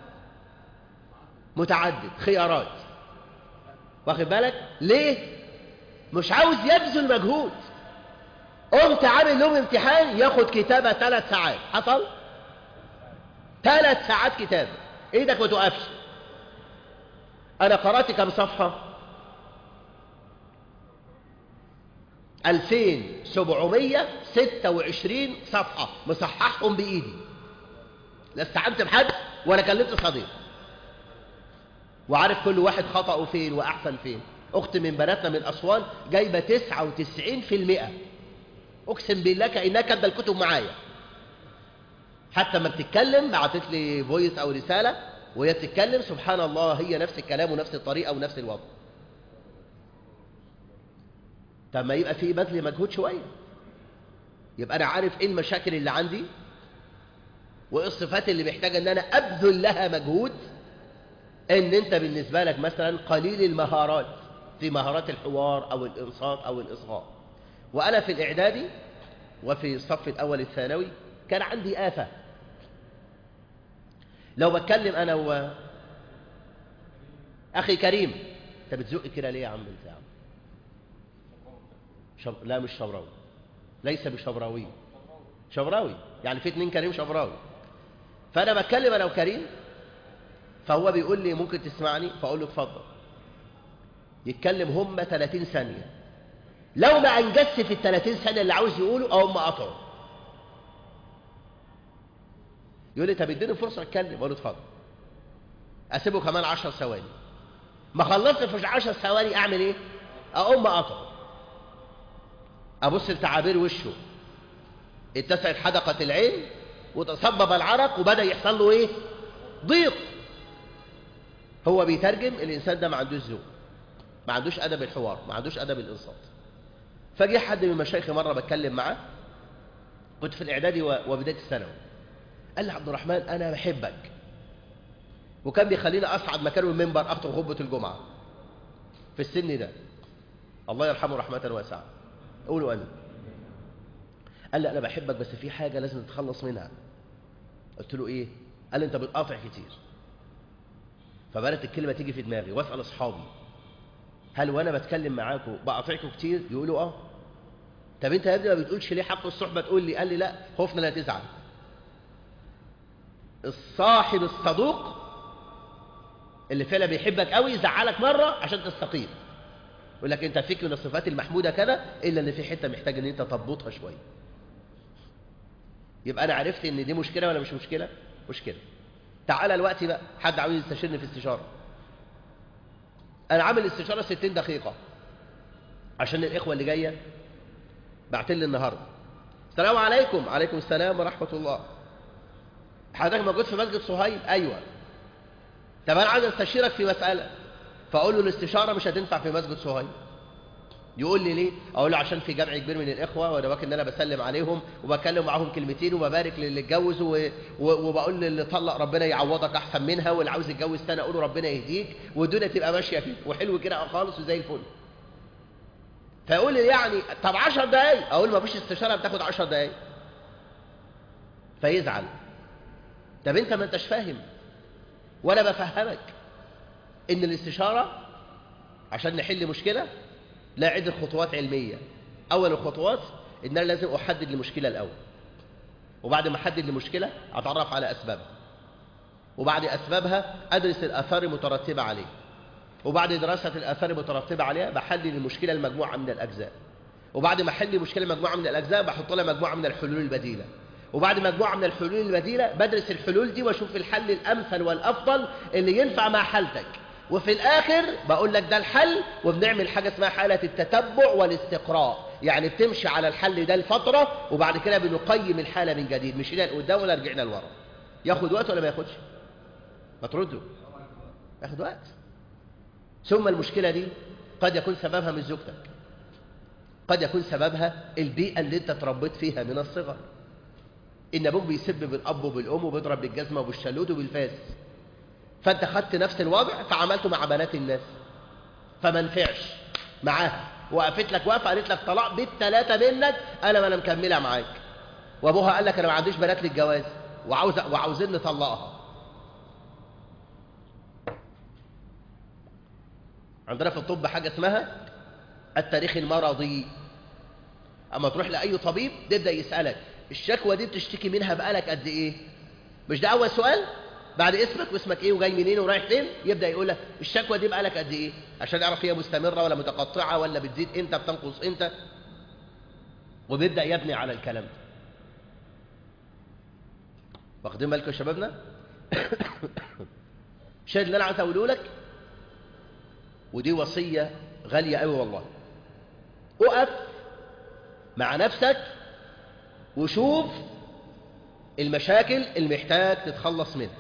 متعدد خيارات واخد بالك ليه مش عاوز يبذل مجهود قمت عامل لهم امتحان ياخد كتابة ثلاث ساعات حصل ثلاث ساعات كتابة ايدك ما توقفش انا قرأت كم صفحة 2726 صفحة مصححهم بإيدي لا استعنت بحد ولا كلمت صديق وعارف كل واحد خطأه فين وأحسن فين أخت من بناتنا من أسوان جايبة 99% أقسم بالله كأنها كاتبة الكتب معايا حتى ما بتتكلم بعتت لي فويس أو رسالة وهي بتتكلم سبحان الله هي نفس الكلام ونفس الطريقة ونفس الوضع طب ما يبقى في بذل مجهود شوية يبقى أنا عارف إيه المشاكل اللي عندي وإيه الصفات اللي محتاجة إن أنا أبذل لها مجهود إن أنت بالنسبة لك مثلا قليل المهارات في مهارات الحوار أو الإنصات أو الإصغاء وأنا في الإعدادي وفي الصف الأول الثانوي كان عندي آفة لو بتكلم أنا و أخي كريم أنت بتزق كده ليه يا عم أنت يا عم شب... لا مش شبراوي ليس بشبراوي شبراوي يعني في اتنين كريم شبراوي فأنا بتكلم أنا وكريم فهو بيقول لي ممكن تسمعني فأقول له اتفضل يتكلم هم 30 ثانية لو ما أنجزت في ال 30 ثانية اللي عاوز يقوله أو ما قطعه يقول لي طب اديني فرصة أتكلم أقول له اتفضل أسيبه كمان 10 ثواني ما خلصت في 10 ثواني أعمل إيه؟ أقوم ما قطعه أبص لتعابير وشه اتسعت حدقة العين وتصبب العرق وبدأ يحصل له إيه؟ ضيق هو بيترجم الإنسان ده ما عندوش ذوق ما عندوش أدب الحوار ما عندوش أدب الإنصات فجي حد من مشايخي مرة بتكلم معاه كنت في الإعدادي وبداية الثانوي قال لي عبد الرحمن أنا بحبك وكان بيخليني أصعد مكانه المنبر أخطب خطبة الجمعة في السن ده الله يرحمه رحمة واسعة قولوا أنا قال لي انا بحبك بس في حاجه لازم تتخلص منها قلت له ايه قال لي انت بتقاطع كتير فبدات الكلمه تيجي في دماغي واسال اصحابي هل وانا بتكلم معاكم بقاطعكم كتير يقولوا اه طب انت يا ابني ما بتقولش ليه حق الصحبه تقول لي قال لي لا خوفنا لا تزعل الصاحب الصدوق اللي فعلا بيحبك قوي يزعلك مره عشان تستقيم يقول لك انت فيك من الصفات المحموده كذا الا ان في حته محتاج ان انت تضبطها شويه يبقى انا عرفت ان دي مشكله ولا مش مشكله مشكله تعالى الوقت بقى حد عاوز يستشيرني في استشاره انا عامل استشاره 60 دقيقه عشان الاخوه اللي جايه بعت لي النهارده السلام عليكم عليكم السلام ورحمه الله حضرتك موجود في مسجد صهيب ايوه طب انا عايز استشيرك في مساله فاقول له الاستشاره مش هتنفع في مسجد صهيب يقول لي ليه اقول له عشان في جمع كبير من الاخوه وانا واكل ان انا بسلم عليهم وبكلم معاهم كلمتين وببارك للي اتجوز و... و... وبقول للي طلق ربنا يعوضك احسن منها واللي عاوز يتجوز سنه اقول له ربنا يهديك والدنيا تبقى ماشيه فيك وحلو كده خالص وزي الفل فيقول لي يعني طب 10 دقايق اقول ما فيش استشاره بتاخد 10 دقايق فيزعل طب انت ما انتش فاهم وانا بفهمك ان الاستشاره عشان نحل مشكله لا عدة خطوات علمية أول الخطوات إن أنا لازم أحدد المشكلة الأول وبعد ما أحدد المشكلة أتعرف على أسبابها وبعد أسبابها أدرس الآثار المترتبة عليه وبعد دراسة الآثار المترتبة عليها بحلل المشكلة المجموعة من الأجزاء وبعد ما أحل المشكلة مجموعة من الأجزاء بحط لها مجموعة من الحلول البديلة وبعد مجموعة من الحلول البديلة بدرس الحلول دي واشوف الحل الأمثل والأفضل اللي ينفع مع حالتك وفي الآخر بقول لك ده الحل وبنعمل حاجة اسمها حالة التتبع والاستقراء يعني بتمشي على الحل ده لفترة وبعد كده بنقيم الحالة من جديد مشينا لقدام ولا رجعنا لورا ياخد وقت ولا ما ياخدش ما تردوا ياخد وقت ثم المشكلة دي قد يكون سببها مش زوجتك قد يكون سببها البيئة اللي انت اتربيت فيها من الصغر ان ابوك بيسب بالاب وبالام وبيضرب بالجزمه وبالشلوت وبالفاس فانت خدت نفس الوضع فعملته مع بنات الناس فما نفعش معاها وقفت لك واقفه قالت لك طلاق بالثلاثه منك انا ما انا مكمله معاك وابوها قال لك انا ما عنديش بنات للجواز وعاوز وعاوزين نطلقها عندنا في الطب حاجه اسمها التاريخ المرضي اما تروح لاي طبيب يبدا يسالك الشكوى دي بتشتكي منها بقالك قد ايه مش ده اول سؤال بعد اسمك واسمك ايه وجاي منين ورايح فين يبدا يقول لك الشكوى دي بقالك قد ايه عشان يعرف هي مستمره ولا متقطعه ولا بتزيد امتى بتنقص امتى وبيبدا يبني على الكلام ده واخدين بالكم يا شبابنا الشاهد اللي انا عايز اقوله لك ودي وصيه غاليه قوي والله اقف مع نفسك وشوف المشاكل اللي محتاج تتخلص منها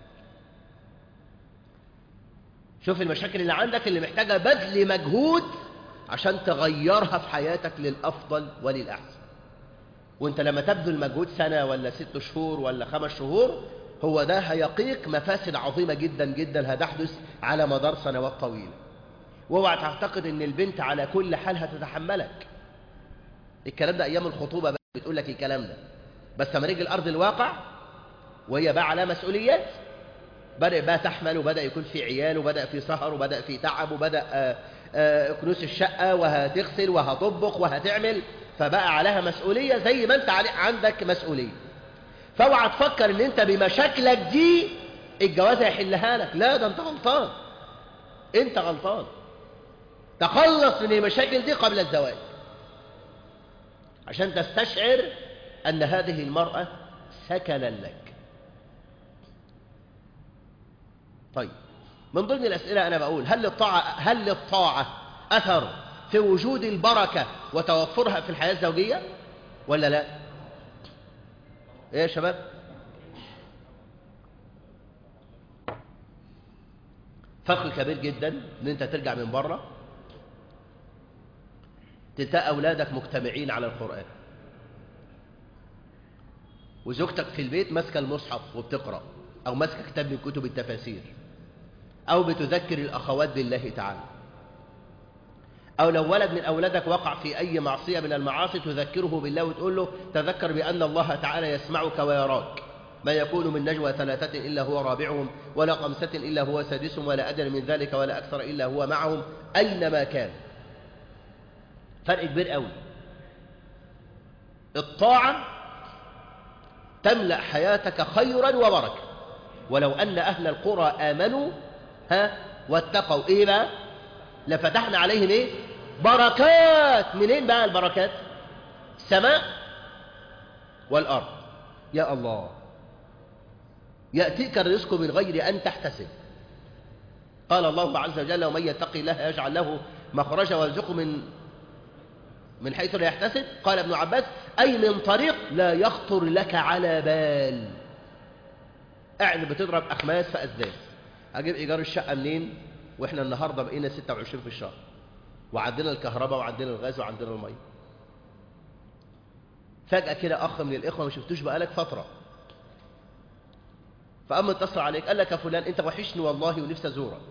شوف المشاكل اللي عندك اللي محتاجة بذل مجهود عشان تغيرها في حياتك للأفضل وللأحسن وانت لما تبذل مجهود سنة ولا ست شهور ولا خمس شهور هو ده هيقيك مفاسد عظيمة جدا جدا هتحدث على مدار سنوات طويلة واوعى تعتقد ان البنت على كل حال هتتحملك الكلام ده ايام الخطوبة بتقول لك الكلام ده بس لما نيجي الارض الواقع وهي بقى على مسؤوليات بدأ بقى تحمل وبدأ يكون في عيال وبدأ في سهر وبدأ في تعب وبدأ آآ آآ كنوس الشقة وهتغسل وهتطبخ وهتعمل فبقى عليها مسؤولية زي ما انت عندك مسؤولية فاوعى تفكر ان انت بمشاكلك دي الجواز هيحلها لك لا ده انت غلطان انت غلطان تخلص من المشاكل دي قبل الزواج عشان تستشعر أن هذه المرأة سكنا لك طيب من ضمن الأسئلة أنا بقول هل للطاعة, هل للطاعة أثر في وجود البركة وتوفرها في الحياة الزوجية ولا لا إيه يا شباب فرق كبير جدا ان انت ترجع من بره تلتقى اولادك مجتمعين على القران وزوجتك في البيت ماسكه المصحف وبتقرا او ماسكه كتاب من كتب التفاسير او بتذكر الاخوات بالله تعالى أو لو ولد من أولادك وقع في أي معصية من المعاصي تذكره بالله وتقول له تذكر بأن الله تعالى يسمعك ويراك ما يكون من نجوى ثلاثة إلا هو رابعهم ولا خمسة إلا هو سادسهم ولا أدنى من ذلك ولا أكثر إلا هو معهم أينما كان فرق كبير قوي الطاعة تملأ حياتك خيرا وبركة ولو أن أهل القرى آمنوا ها واتقوا إيه بقى لفتحنا عليهم إيه بركات منين بقى البركات السماء والأرض يا الله يأتيك الرزق من غير أن تحتسب قال الله عز وجل ومن يتق الله يجعل له مخرجا ويرزقه من من حيث لا يحتسب قال ابن عباس أي من طريق لا يخطر لك على بال قاعد بتضرب أخماس في أسداس أجيب إيجار الشقة منين وإحنا النهاردة بقينا 26 في الشهر وعندنا الكهرباء وعندنا الغاز وعندنا المية فجأة كده أخ من الإخوة ما شفتوش بقالك فترة فأما اتصل عليك قال لك يا فلان أنت وحشني والله ونفسي أزورك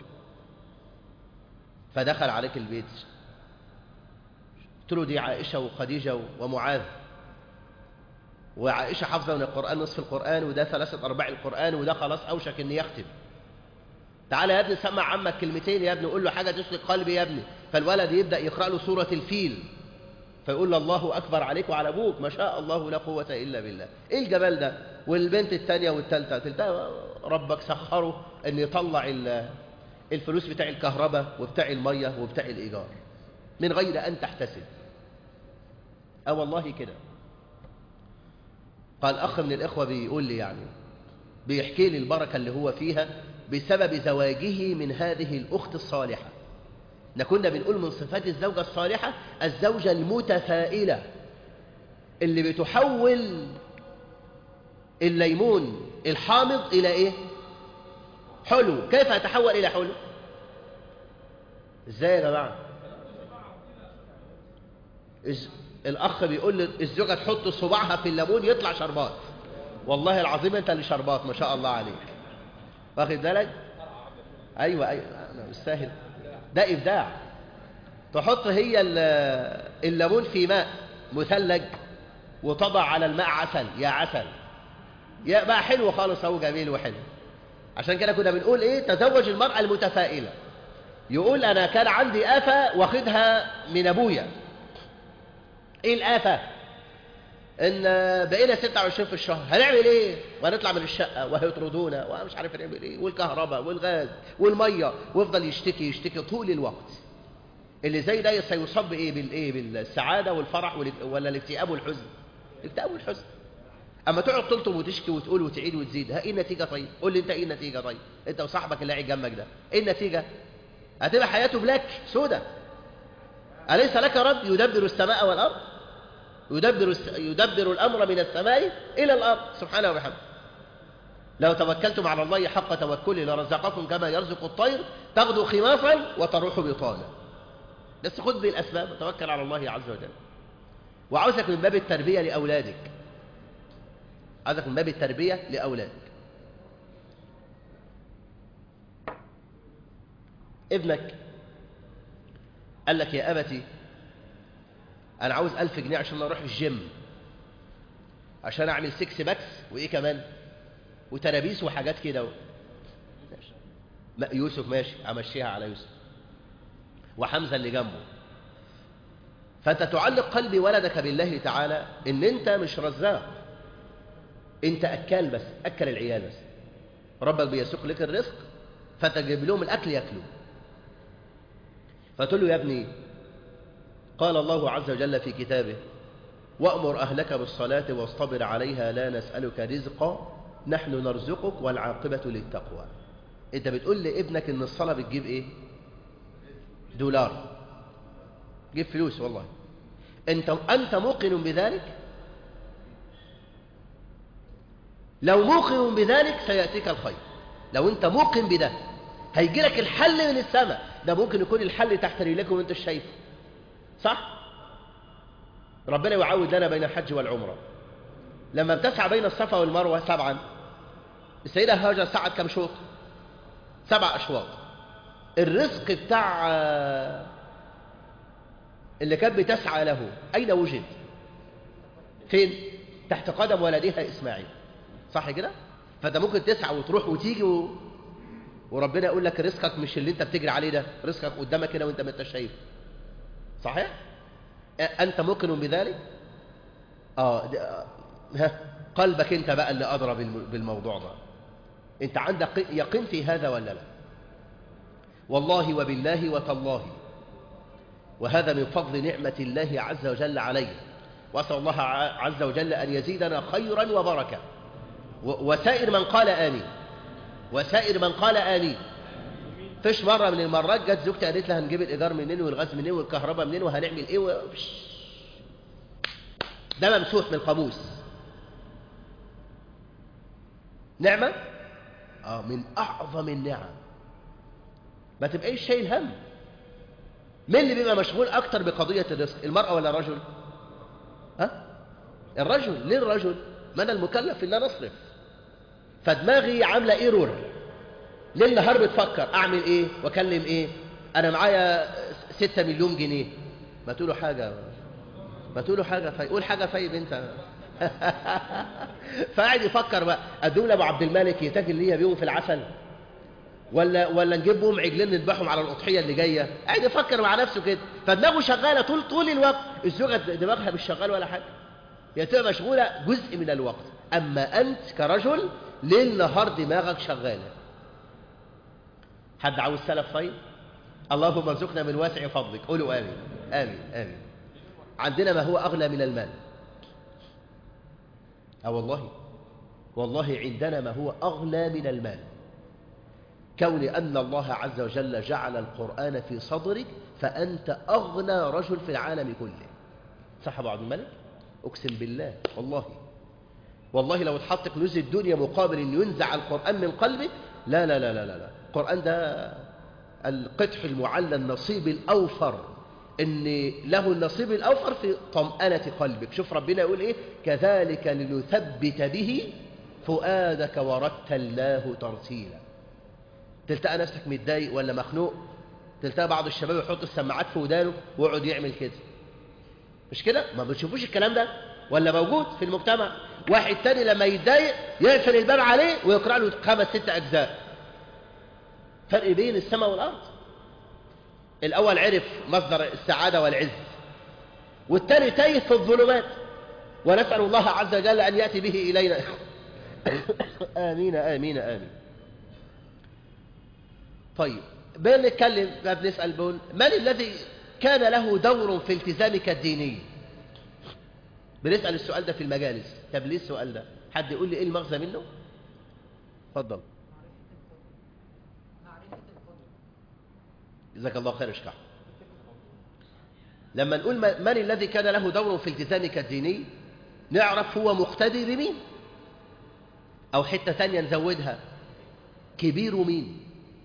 فدخل عليك البيت قلت له دي عائشة وخديجة ومعاذ وعائشة حافظة من القرآن نصف القرآن وده ثلاثة أرباع القرآن وده خلاص أوشك إن يختم تعالى يا ابني سمع عمك كلمتين يا ابني قول له حاجة تسلك قلبي يا ابني فالولد يبدأ يقرأ له سورة الفيل فيقول له الله أكبر عليك وعلى أبوك ما شاء الله لا قوة إلا بالله إيه الجمال ده والبنت الثانية والثالثة تلتها ربك سخره أن يطلع الفلوس بتاع الكهرباء وبتاع المية وبتاع الإيجار من غير أن تحتسب أه والله كده قال أخ من الإخوة بيقول لي يعني بيحكي لي البركة اللي هو فيها بسبب زواجه من هذه الأخت الصالحة كنا بنقول من صفات الزوجة الصالحة الزوجة المتفائلة اللي بتحول الليمون الحامض إلى إيه حلو كيف يتحول إلى حلو إزاي يا جماعة الأخ بيقول الزوجة تحط صباعها في الليمون يطلع شربات والله العظيم أنت اللي شربات ما شاء الله عليك واخد بالك أيوة أيوة مش سهل ده إبداع تحط هي الليمون في ماء مثلج وتضع على الماء عسل يا عسل يا بقى حلو خالص اهو جميل وحلو عشان كده كنا بنقول ايه تزوج المرأة المتفائلة يقول انا كان عندي آفة واخدها من ابويا ايه الآفة ان بقينا 26 في الشهر هنعمل ايه وهنطلع من الشقة وهيطردونا ومش عارف نعمل ايه والكهرباء والغاز والمية ويفضل يشتكي يشتكي طول الوقت اللي زي ده سيصاب بايه بالايه بالسعادة والفرح ولا الاكتئاب والحزن الاكتئاب والحزن اما تقعد تلطم وتشكي وتقول وتعيد وتزيد ها ايه النتيجة طيب قول لي انت ايه النتيجة طيب انت وصاحبك اللي قاعد جنبك ده ايه النتيجة هتبقى حياته بلاك سودة أليس لك رب يدبر السماء والأرض يدبر, يدبر الأمر من السماء إلى الأرض سبحانه وبحمده لو توكلتم على الله حق توكله لرزقكم كما يرزق الطير تغدو خماصا وتروح بطانا بس خذ بالأسباب وتوكل على الله عز وجل وعاوزك من باب التربية لأولادك عاوزك من باب التربية لأولادك ابنك قال لك يا أبتي أنا عاوز ألف جنيه عشان أروح الجيم عشان أعمل سكس باكس وإيه كمان وترابيس وحاجات كده ماشي. يوسف ماشي أمشيها على يوسف وحمزة اللي جنبه فأنت تعلق قلب ولدك بالله تعالى إن أنت مش رزاق أنت أكال بس أكل العيال بس ربك بيسوق لك الرزق فتجيب لهم الأكل يأكلوا فتقول له يا ابني قال الله عز وجل في كتابه وأمر أهلك بالصلاة واصطبر عليها لا نسألك رزقا نحن نرزقك والعاقبة للتقوى انت بتقول لابنك ان الصلاة بتجيب ايه دولار جيب فلوس والله انت, أنت موقن بذلك لو موقن بذلك سيأتيك الخير لو انت موقن بده هيجي لك الحل من السماء ده ممكن يكون الحل تحت رجلك وانت شايفه صح ربنا يعود لنا بين الحج والعمرة لما بتسعى بين الصفا والمروة سبعا السيدة هاجر سعت كم شوط سبع أشواط الرزق بتاع اللي كانت بتسعى له أين وجد فين تحت قدم ولدها إسماعيل صح كده فانت ممكن تسعى وتروح وتيجي و... وربنا يقول لك رزقك مش اللي انت بتجري عليه ده رزقك قدامك هنا وانت ما انتش شايف صحيح انت ممكن بذلك اه ده... ها قلبك انت بقى اللي ادرى بالموضوع ده انت عندك يقين في هذا ولا لا والله وبالله وتالله وهذا من فضل نعمة الله عز وجل عليه وأسأل الله عز وجل أن يزيدنا خيرا وبركة وسائر من قال آمين وسائر من قال آمين فيش مرة من المرات جت زوجتي قالت لها هنجيب الإيجار منين والغاز منين والكهرباء منين وهنعمل إيه و... ده ممسوح من القاموس نعمة آه من أعظم النعم ما تبقاش شايل هم مين اللي بيبقى مشغول أكتر بقضية الرزق المرأة ولا الرجل ها الرجل ليه الرجل ما أنا المكلف إن أنا أصرف فدماغي عاملة ايرور ليل نهار بتفكر أعمل إيه وأكلم إيه أنا معايا ستة مليون جنيه ما تقولوا حاجة ما تقولوا حاجة في قول حاجة فايب أنت فقاعد يفكر بقى أدوم لأبو عبد الملك يتاجل ليا بيهم في العسل ولا ولا نجيب بهم عجلين نذبحهم على الأضحية اللي جاية قاعد يفكر مع نفسه كده فدماغه شغالة طول طول الوقت الزوجة دماغها مش شغال ولا حاجة هي تبقى مشغولة جزء من الوقت أما أنت كرجل ليل نهار دماغك شغالة حد عاوز سلف طيب اللهم ارزقنا من واسع فضلك قولوا آمين آمين آمين عندنا ما هو أغلى من المال أه والله والله عندنا ما هو أغلى من المال كون أن الله عز وجل جعل القرآن في صدرك فأنت أغنى رجل في العالم كله صح أبو عبد الملك أقسم بالله والله والله لو اتحط كنوز الدنيا مقابل أن ينزع القرآن من قلبك لا لا لا لا لا القرآن ده القدح المعلى النصيب الأوفر ان له النصيب الأوفر في طمأنة قلبك شوف ربنا يقول إيه كذلك لنثبت به فؤادك ورتلناه ترتيلا تلتقى نفسك متضايق ولا مخنوق تلتقى بعض الشباب يحط السماعات في ودانه ويقعد يعمل كده مش كده ما بتشوفوش الكلام ده ولا موجود في المجتمع واحد تاني لما يتضايق يقفل الباب عليه ويقرأ له خمس ست أجزاء فرق بين السماء والأرض الأول عرف مصدر السعادة والعز والتاني تايه في الظلمات ونسأل الله عز وجل أن يأتي به إلينا آمين آمين آمين طيب بنتكلم بنسأل بقول من الذي كان له دور في التزامك الديني بنسأل السؤال ده في المجالس طب ليه السؤال ده حد يقول لي ايه المغزى منه اتفضل جزاك الله خير اشكح لما نقول من الذي كان له دور في التزامك الديني نعرف هو مقتدي بمين او حتة ثانية نزودها كبير مين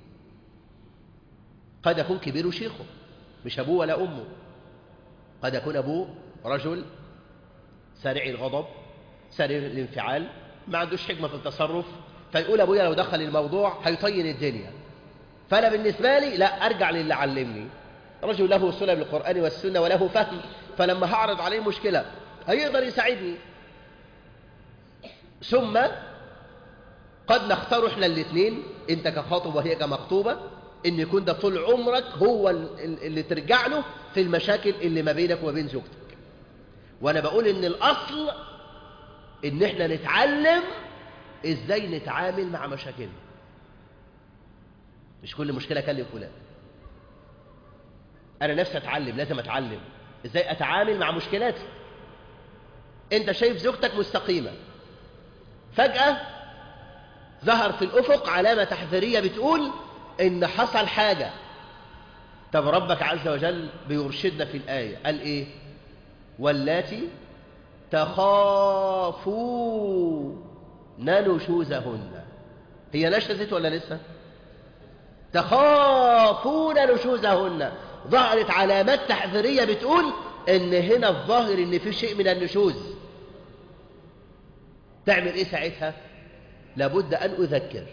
قد يكون كبير شيخه مش أبوه ولا أمه قد يكون أبوه رجل سريع الغضب سريع الانفعال ما عندوش حكمة في التصرف فيقول أبويا لو دخل الموضوع هيطين الدنيا فأنا بالنسبة لي لا أرجع للي علمني رجل له صلة بالقرآن والسنة وله فهم فلما هعرض عليه مشكلة هيقدر يساعدني ثم قد نختار احنا الاثنين انت كخاطب وهي كمخطوبة ان يكون ده طول عمرك هو اللي ترجع له في المشاكل اللي ما بينك وبين زوجتك وانا بقول ان الاصل ان احنا نتعلم ازاي نتعامل مع مشاكلنا مش كل مشكلة اكلم فلان انا نفسي اتعلم لازم اتعلم ازاي اتعامل مع مشكلاتي انت شايف زوجتك مستقيمة فجأة ظهر في الافق علامة تحذيرية بتقول ان حصل حاجة طب ربك عز وجل بيرشدنا في الآية قال ايه واللاتي تخافون نشوزهن هي نشزت ولا لسه تخافون نشوزهن ظهرت علامات تحذيرية بتقول ان هنا الظاهر ان في شيء من النشوز تعمل ايه ساعتها لابد ان اذكر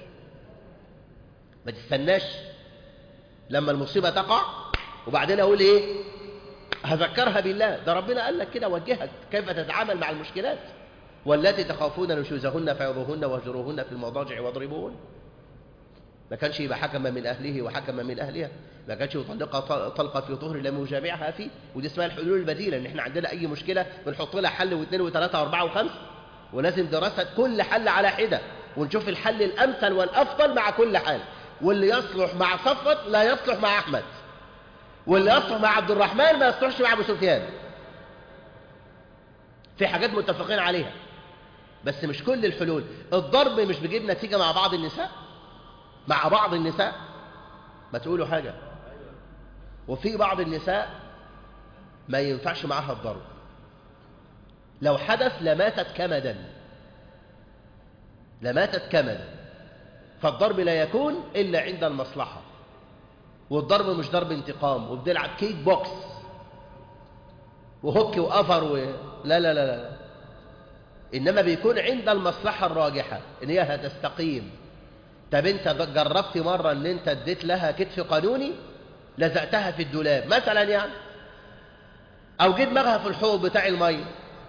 ما تستناش لما المصيبة تقع وبعدين أقول إيه هذكرها بالله ده ربنا قال لك كده وجهك كيف تتعامل مع المشكلات والتي تخافون نشوزهن فعظوهن واهجروهن في المضاجع واضربوهن ما كانش يبقى حكما من أهله وحكما من أهلها ما كانش يطلقها طلقة في طهر لم يجامعها فيه ودي اسمها الحلول البديلة ان احنا عندنا أي مشكلة بنحط لها حل واثنين وثلاثة وأربعة وخمسة ولازم دراسة كل حل على حدة ونشوف الحل الأمثل والأفضل مع كل حال واللي يصلح مع صفوت لا يصلح مع أحمد واللي يصلح مع عبد الرحمن ما يصلحش مع أبو سفيان في حاجات متفقين عليها بس مش كل الحلول الضرب مش بيجيب نتيجة مع بعض النساء مع بعض النساء ما تقولوا حاجة وفي بعض النساء ما ينفعش معها الضرب لو حدث لماتت كمدا لماتت كمدا فالضرب لا يكون إلا عند المصلحة والضرب مش ضرب انتقام وبنلعب كيك بوكس وهوك وقفر و... لا لا لا لا إنما بيكون عند المصلحة الراجحة إن هي هتستقيم طب أنت جربت مرة إن أنت اديت لها كتف قانوني لزقتها في الدولاب مثلا يعني أو جيت دماغها في الحوض بتاع المية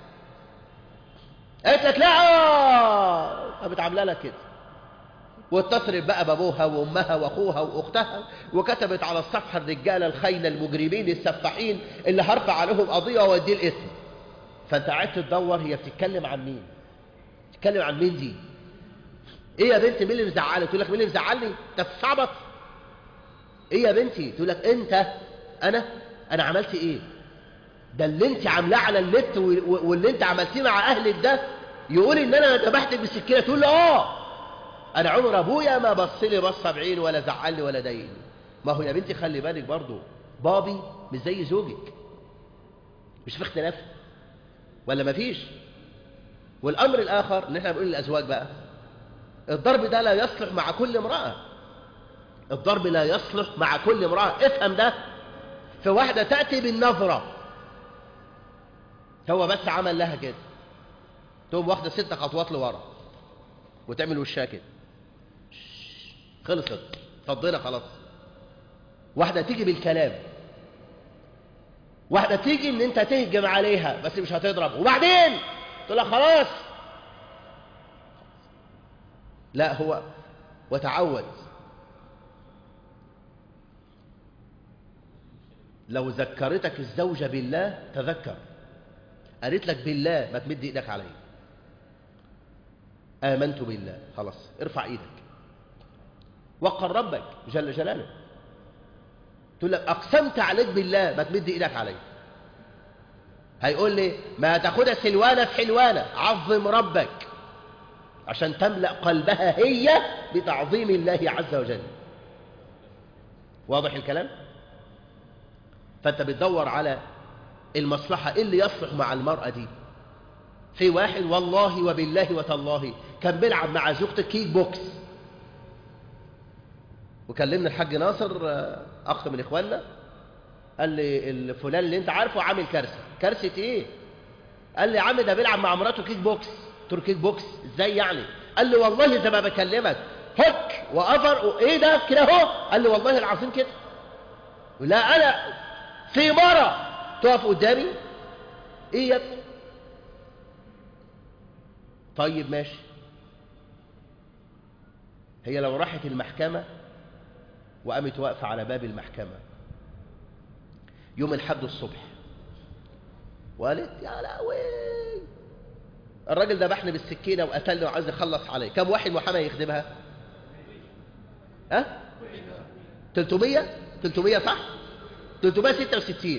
قالت لك لا طب بتعاملها لك كده واتصلت بقى بابوها وامها واخوها واختها وكتبت على الصفحه الرجاله الخاينه المجرمين السفاحين اللي هرفع عليهم قضيه واوديه الاسم فانت قعدت تدور هي بتتكلم عن مين بتتكلم عن مين دي ايه يا بنتي مين اللي مزعلك تقول لك مين اللي مزعلني انت بتصعبط ايه يا بنتي تقول لك انت انا انا عملت ايه ده اللي انت عاملاه على النت واللي انت عملتيه مع اهلك ده يقول ان انا ذبحتك بالسكينه تقول له اه انا عمر ابويا ما بص لي بصه بعين ولا زعلني ولا ضايقني ما هو يا بنتي خلي بالك برضه بابي مش زي زوجك مش في اختلاف ولا مفيش والامر الاخر ان احنا بنقول للازواج بقى الضرب ده لا يصلح مع كل امراه الضرب لا يصلح مع كل امراه افهم ده في واحده تاتي بالنظره هو بس عمل لها كده تقوم واخده ست خطوات لورا وتعمل وشها كده خلصت فضينا خلاص واحدة تيجي بالكلام واحدة تيجي ان انت تهجم عليها بس مش هتضرب وبعدين تقول لها خلاص لا هو وتعود لو ذكرتك الزوجة بالله تذكر قالت لك بالله ما تمد ايدك علي آمنت بالله خلاص ارفع ايدك وقر ربك جل جلاله تقول لك أقسمت عليك بالله ما تمد إيدك علي هيقول لي ما تاخدها سلوانة في حلوانة عظم ربك عشان تملأ قلبها هي بتعظيم الله عز وجل واضح الكلام فأنت بتدور على المصلحة اللي يصلح مع المرأة دي في واحد والله وبالله وتالله كان بيلعب مع زوجته كيك بوكس وكلمنا الحاج ناصر اخ من اخواننا قال لي الفلان اللي انت عارفه عامل كارثه كارثه ايه قال لي يا عم ده بيلعب مع مراته كيك بوكس قلت له كيك بوكس ازاي يعني قال لي والله زي ما بكلمك هك وقفر وايه ده كده اهو قال لي والله العظيم كده لا انا في مره تقف قدامي ايه يا ابني طيب ماشي هي لو راحت المحكمة وقامت واقفة على باب المحكمة يوم الحد الصبح وقالت يا لهوي الراجل ذبحني بالسكينة وقتلني وعايز يخلص علي كم واحد محامي يخدمها ها 300 300 صح 366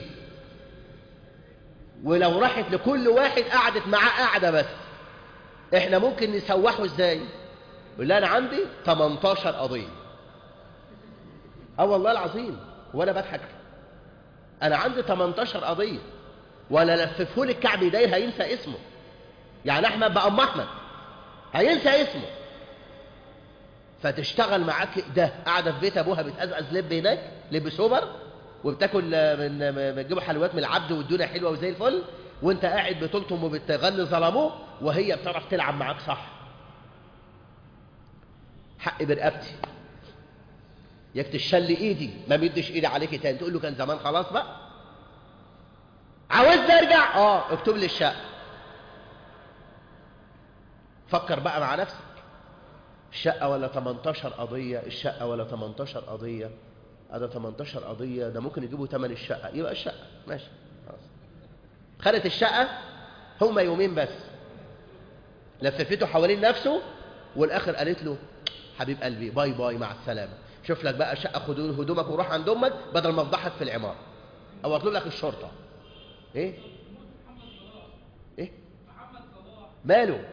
ولو راحت لكل واحد قعدت معاه قعدة بس احنا ممكن نسوحه ازاي يقول لها انا عندي 18 قضيه اه والله العظيم وانا بضحك انا عندي 18 قضيه ولا لففه لك كعب داير هينسى اسمه يعني احمد بقى ام احمد هينسى اسمه فتشتغل معاك ده قاعده في بيت ابوها بتقزقز لب هناك لب سوبر وبتاكل من بتجيبوا حلويات من العبد والدنيا حلوه وزي الفل وانت قاعد بتلطم وبتغني ظلموه وهي بتعرف تلعب معاك صح حق برقبتي ياك تشل ايدي ما مدش ايدي عليكي تاني تقول له كان زمان خلاص بقى عاوزني ارجع اه اكتب لي الشقه فكر بقى مع نفسك الشقه ولا 18 قضيه الشقه ولا 18 قضيه هذا 18 قضيه ده ممكن يجيبوا ثمن الشقه يبقى الشقه ماشي خلاص خدت الشقه هما يومين بس لففته حوالين نفسه والاخر قالت له حبيب قلبي باي باي مع السلامه شوف لك بقى شقه خد هدومك وروح عند امك بدل ما افضحك في العماره او اطلب لك الشرطه ايه ايه ماله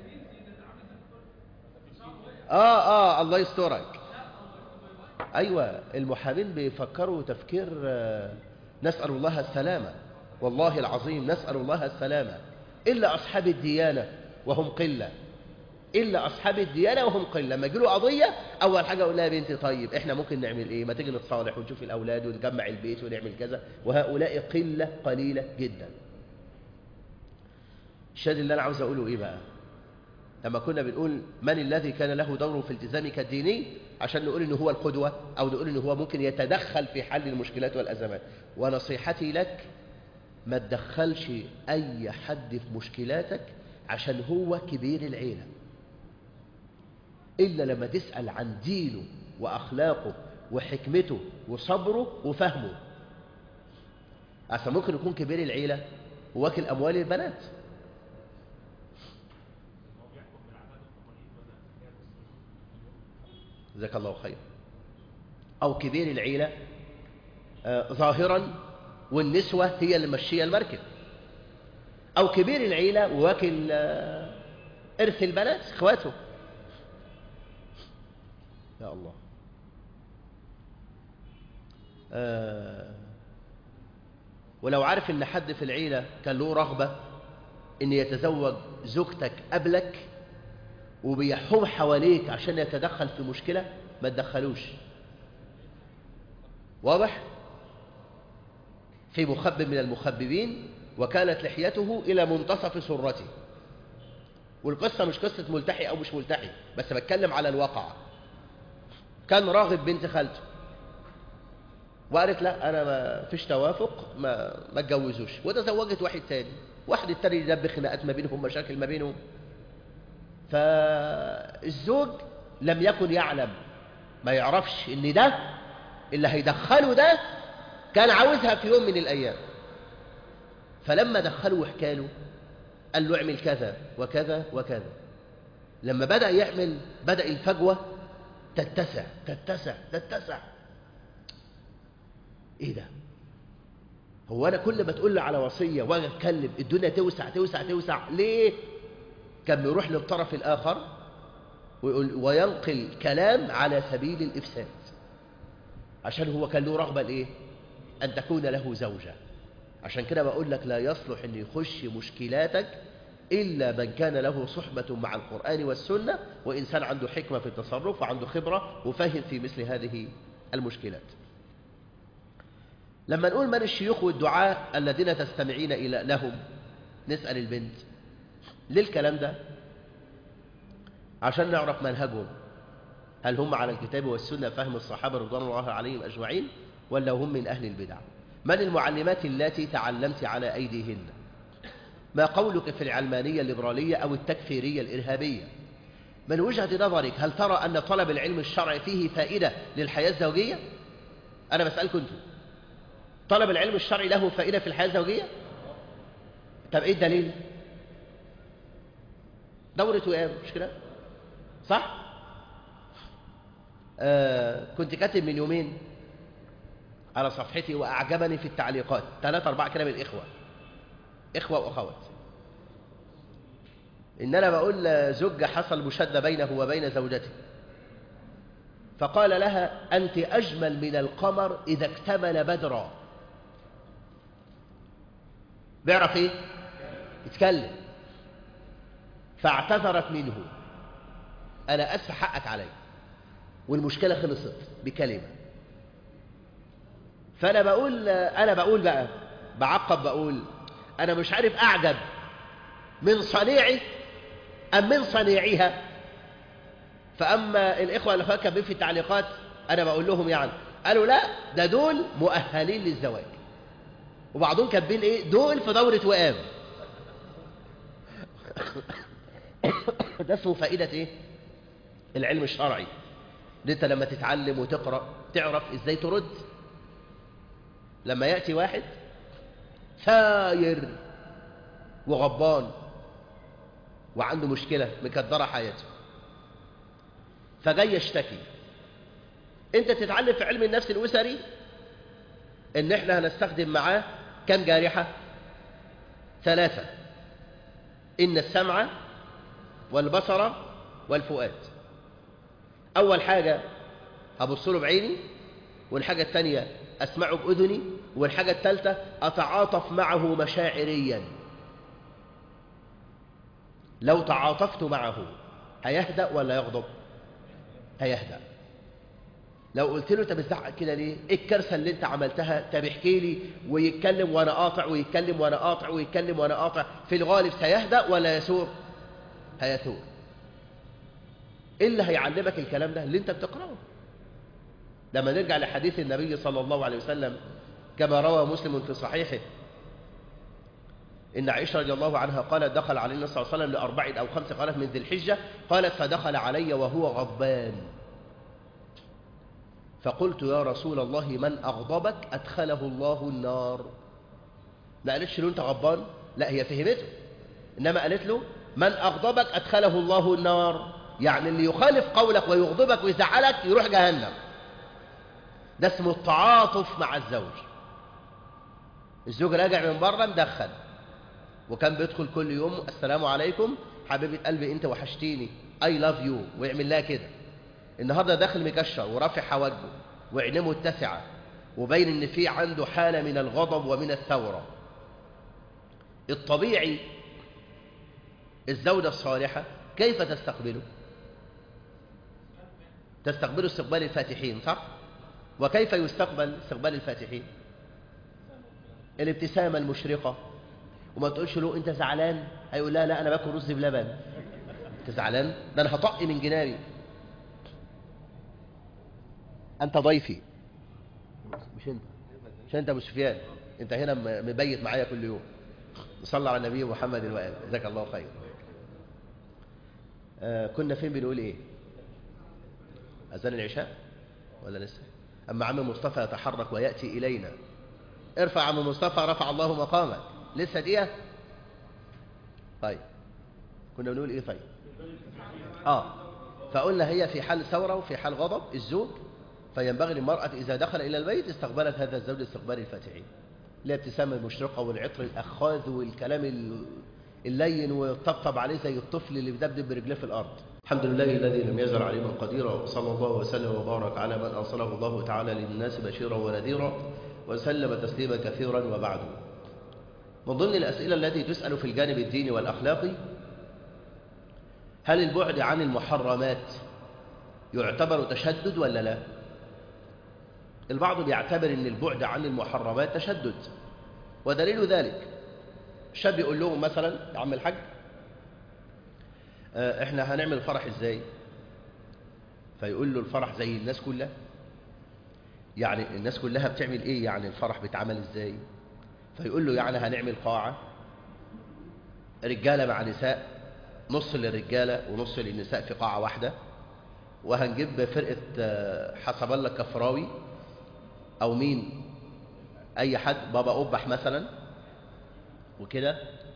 اه اه الله يسترك ايوه المحامين بيفكروا تفكير آه، نسال الله السلامه والله العظيم نسال الله السلامه الا اصحاب الديانه وهم قله الا اصحاب الديانه وهم قله لما يجي له قضيه اول حاجه اقول لها يا بنتي طيب احنا ممكن نعمل ايه ما تيجي نتصالح ونشوف الاولاد ونجمع البيت ونعمل كذا وهؤلاء قله قليله جدا الشاهد اللي انا عاوز اقوله ايه بقى لما كنا بنقول من الذي كان له دور في التزامك الديني عشان نقول ان هو القدوه او نقول ان هو ممكن يتدخل في حل المشكلات والازمات ونصيحتي لك ما تدخلش اي حد في مشكلاتك عشان هو كبير العيله إلا لما تسأل عن دينه وأخلاقه وحكمته وصبره وفهمه أصلا ممكن يكون كبير العيلة وواكل أموال البنات جزاك الله خير أو كبير العيلة آه ظاهرا والنسوة هي اللي ماشية المركب أو كبير العيلة وواكل آه إرث البنات إخواته يا الله آه ولو عارف ان حد في العيلة كان له رغبة ان يتزوج زوجتك قبلك وبيحوم حواليك عشان يتدخل في مشكلة ما تدخلوش واضح في مخبب من المخببين وكانت لحيته إلى منتصف سرته والقصة مش قصة ملتحي أو مش ملتحي بس بتكلم على الواقع كان راغب بنت خالته وقالت لا انا ما فيش توافق ما ما اتجوزوش وتزوجت واحد تاني واحد التاني يدب خناقات ما بينهم مشاكل ما بينهم فالزوج لم يكن يعلم ما يعرفش ان ده اللي هيدخله ده كان عاوزها في يوم من الايام فلما دخله وحكى له قال له اعمل كذا وكذا وكذا لما بدأ يعمل بدأ الفجوة تتسع تتسع تتسع ايه ده هو انا كل ما تقول لي على وصيه واجي اتكلم الدنيا توسع توسع توسع ليه كان بيروح للطرف الاخر ويقول وينقل كلام على سبيل الافساد عشان هو كان له رغبه لايه ان تكون له زوجه عشان كده بقول لك لا يصلح ان يخش مشكلاتك إلا من كان له صحبة مع القرآن والسنة وإنسان عنده حكمة في التصرف وعنده خبرة وفهم في مثل هذه المشكلات لما نقول من الشيوخ والدعاء الذين تستمعين إلى لهم نسأل البنت ليه الكلام ده عشان نعرف منهجهم هل هم على الكتاب والسنة فهم الصحابة رضوان الله عليهم أجمعين ولا هم من أهل البدع من المعلمات التي تعلمت على أيديهن ما قولك في العلمانية الليبرالية أو التكفيرية الإرهابية من وجهة نظرك هل ترى أن طلب العلم الشرعي فيه فائدة للحياة الزوجية أنا بسألكم أنتم طلب العلم الشرعي له فائدة في الحياة الزوجية طب إيه الدليل دورة وئام مش كده صح آه كنت كاتب من يومين على صفحتي وأعجبني في التعليقات ثلاثة أربعة كده من الإخوة إخوة وأخوات إن أنا بقول زوج حصل مشادة بينه وبين زوجته فقال لها أنت أجمل من القمر إذا اكتمل بدرا بيعرف إيه؟ يتكلم فاعتذرت منه أنا أسف حقك علي والمشكلة خلصت بكلمة فأنا بقول أنا بقول بقى بعقب بقول أنا مش عارف أعجب من صنيعي أم من صنيعها فأما الإخوة اللي كاتبين في التعليقات أنا بقول لهم يعني قالوا لا ده دول مؤهلين للزواج وبعضهم كاتبين ايه دول في دورة وئام ده اسمه فائدة ايه العلم الشرعي ان انت لما تتعلم وتقرأ تعرف ازاي ترد لما يأتي واحد ساير وغضبان وعنده مشكلة مكدرة حياته فجاي يشتكي انت تتعلم في علم النفس الأسري ان احنا هنستخدم معاه كم جارحة ثلاثة إن السمع والبصر والفؤاد أول حاجة هبص له بعيني والحاجة الثانية أسمعه بأذني والحاجة الثالثة أتعاطف معه مشاعريا لو تعاطفت معه هيهدأ ولا يغضب هيهدأ لو قلت له انت بتزعق كده ليه ايه الكارثه اللي انت عملتها طب احكي لي ويتكلم وانا قاطع ويتكلم وانا قاطع ويتكلم وانا قاطع في الغالب سيهدأ ولا يثور هيثور ايه اللي هيعلمك الكلام ده اللي انت بتقراه لما نرجع لحديث النبي صلى الله عليه وسلم كما روى مسلم في صحيحه إن عائشة رضي الله عنها قالت دخل علينا صلى الله عليه وسلم لأربع أو خمس قالت من ذي الحجة قالت فدخل علي وهو غضبان فقلت يا رسول الله من أغضبك أدخله الله النار ما قالتش له أنت غضبان لا هي فهمته إنما قالت له من أغضبك أدخله الله النار يعني اللي يخالف قولك ويغضبك ويزعلك يروح جهنم ده اسمه التعاطف مع الزوج الزوج راجع من بره مدخل وكان بيدخل كل يوم السلام عليكم حبيبة قلبي انت وحشتيني I love you ويعمل لها كده النهاردة داخل مكشر ورافع حواجبه وعينيه متسعة وبين ان في عنده حالة من الغضب ومن الثورة الطبيعي الزوجة الصالحة كيف تستقبله تستقبله استقبال الفاتحين صح وكيف يستقبل استقبال الفاتحين الابتسامة المشرقة وما تقولش له انت زعلان هيقول لا لا انا باكل رز بلبن انت زعلان ده انا هطق من جناري انت ضيفي مش انت مش انت ابو سفيان انت هنا مبيت معايا كل يوم صلى على النبي محمد وآله جزاك الله خير آه كنا فين بنقول ايه اذان العشاء ولا لسه اما عم مصطفى يتحرك وياتي الينا ارفع عم مصطفى رفع الله مقامك لسه دقيقه طيب كنا بنقول ايه طيب اه فقلنا هي في حال ثوره وفي حال غضب الزوج فينبغي للمرأة إذا دخل إلى البيت استقبلت هذا الزوج استقبال الفاتحين الابتسامة المشرقة والعطر الأخاذ والكلام اللين ويطبطب عليه زي الطفل اللي بيدبدب برجليه في الأرض الحمد لله الذي لم يزل عليما قديرا وصلى الله وسلم وبارك على من أرسله الله تعالى للناس بشيرا ونذيرا وسلم تسليما كثيرا وبعد من ضمن الأسئلة التي تسأل في الجانب الديني والأخلاقي هل البعد عن المحرمات يعتبر تشدد ولا لا البعض بيعتبر ان البعد عن المحرمات تشدد ودليل ذلك الشاب يقول لهم مثلا يا عم الحاج احنا هنعمل الفرح ازاي فيقول له الفرح زي الناس كلها يعني الناس كلها بتعمل ايه يعني الفرح بيتعمل ازاي فيقول له يعني هنعمل قاعة رجالة مع نساء نص للرجالة ونص للنساء في قاعة واحدة وهنجيب فرقة حسب الله كفراوي أو مين أي حد بابا أبح مثلا وكده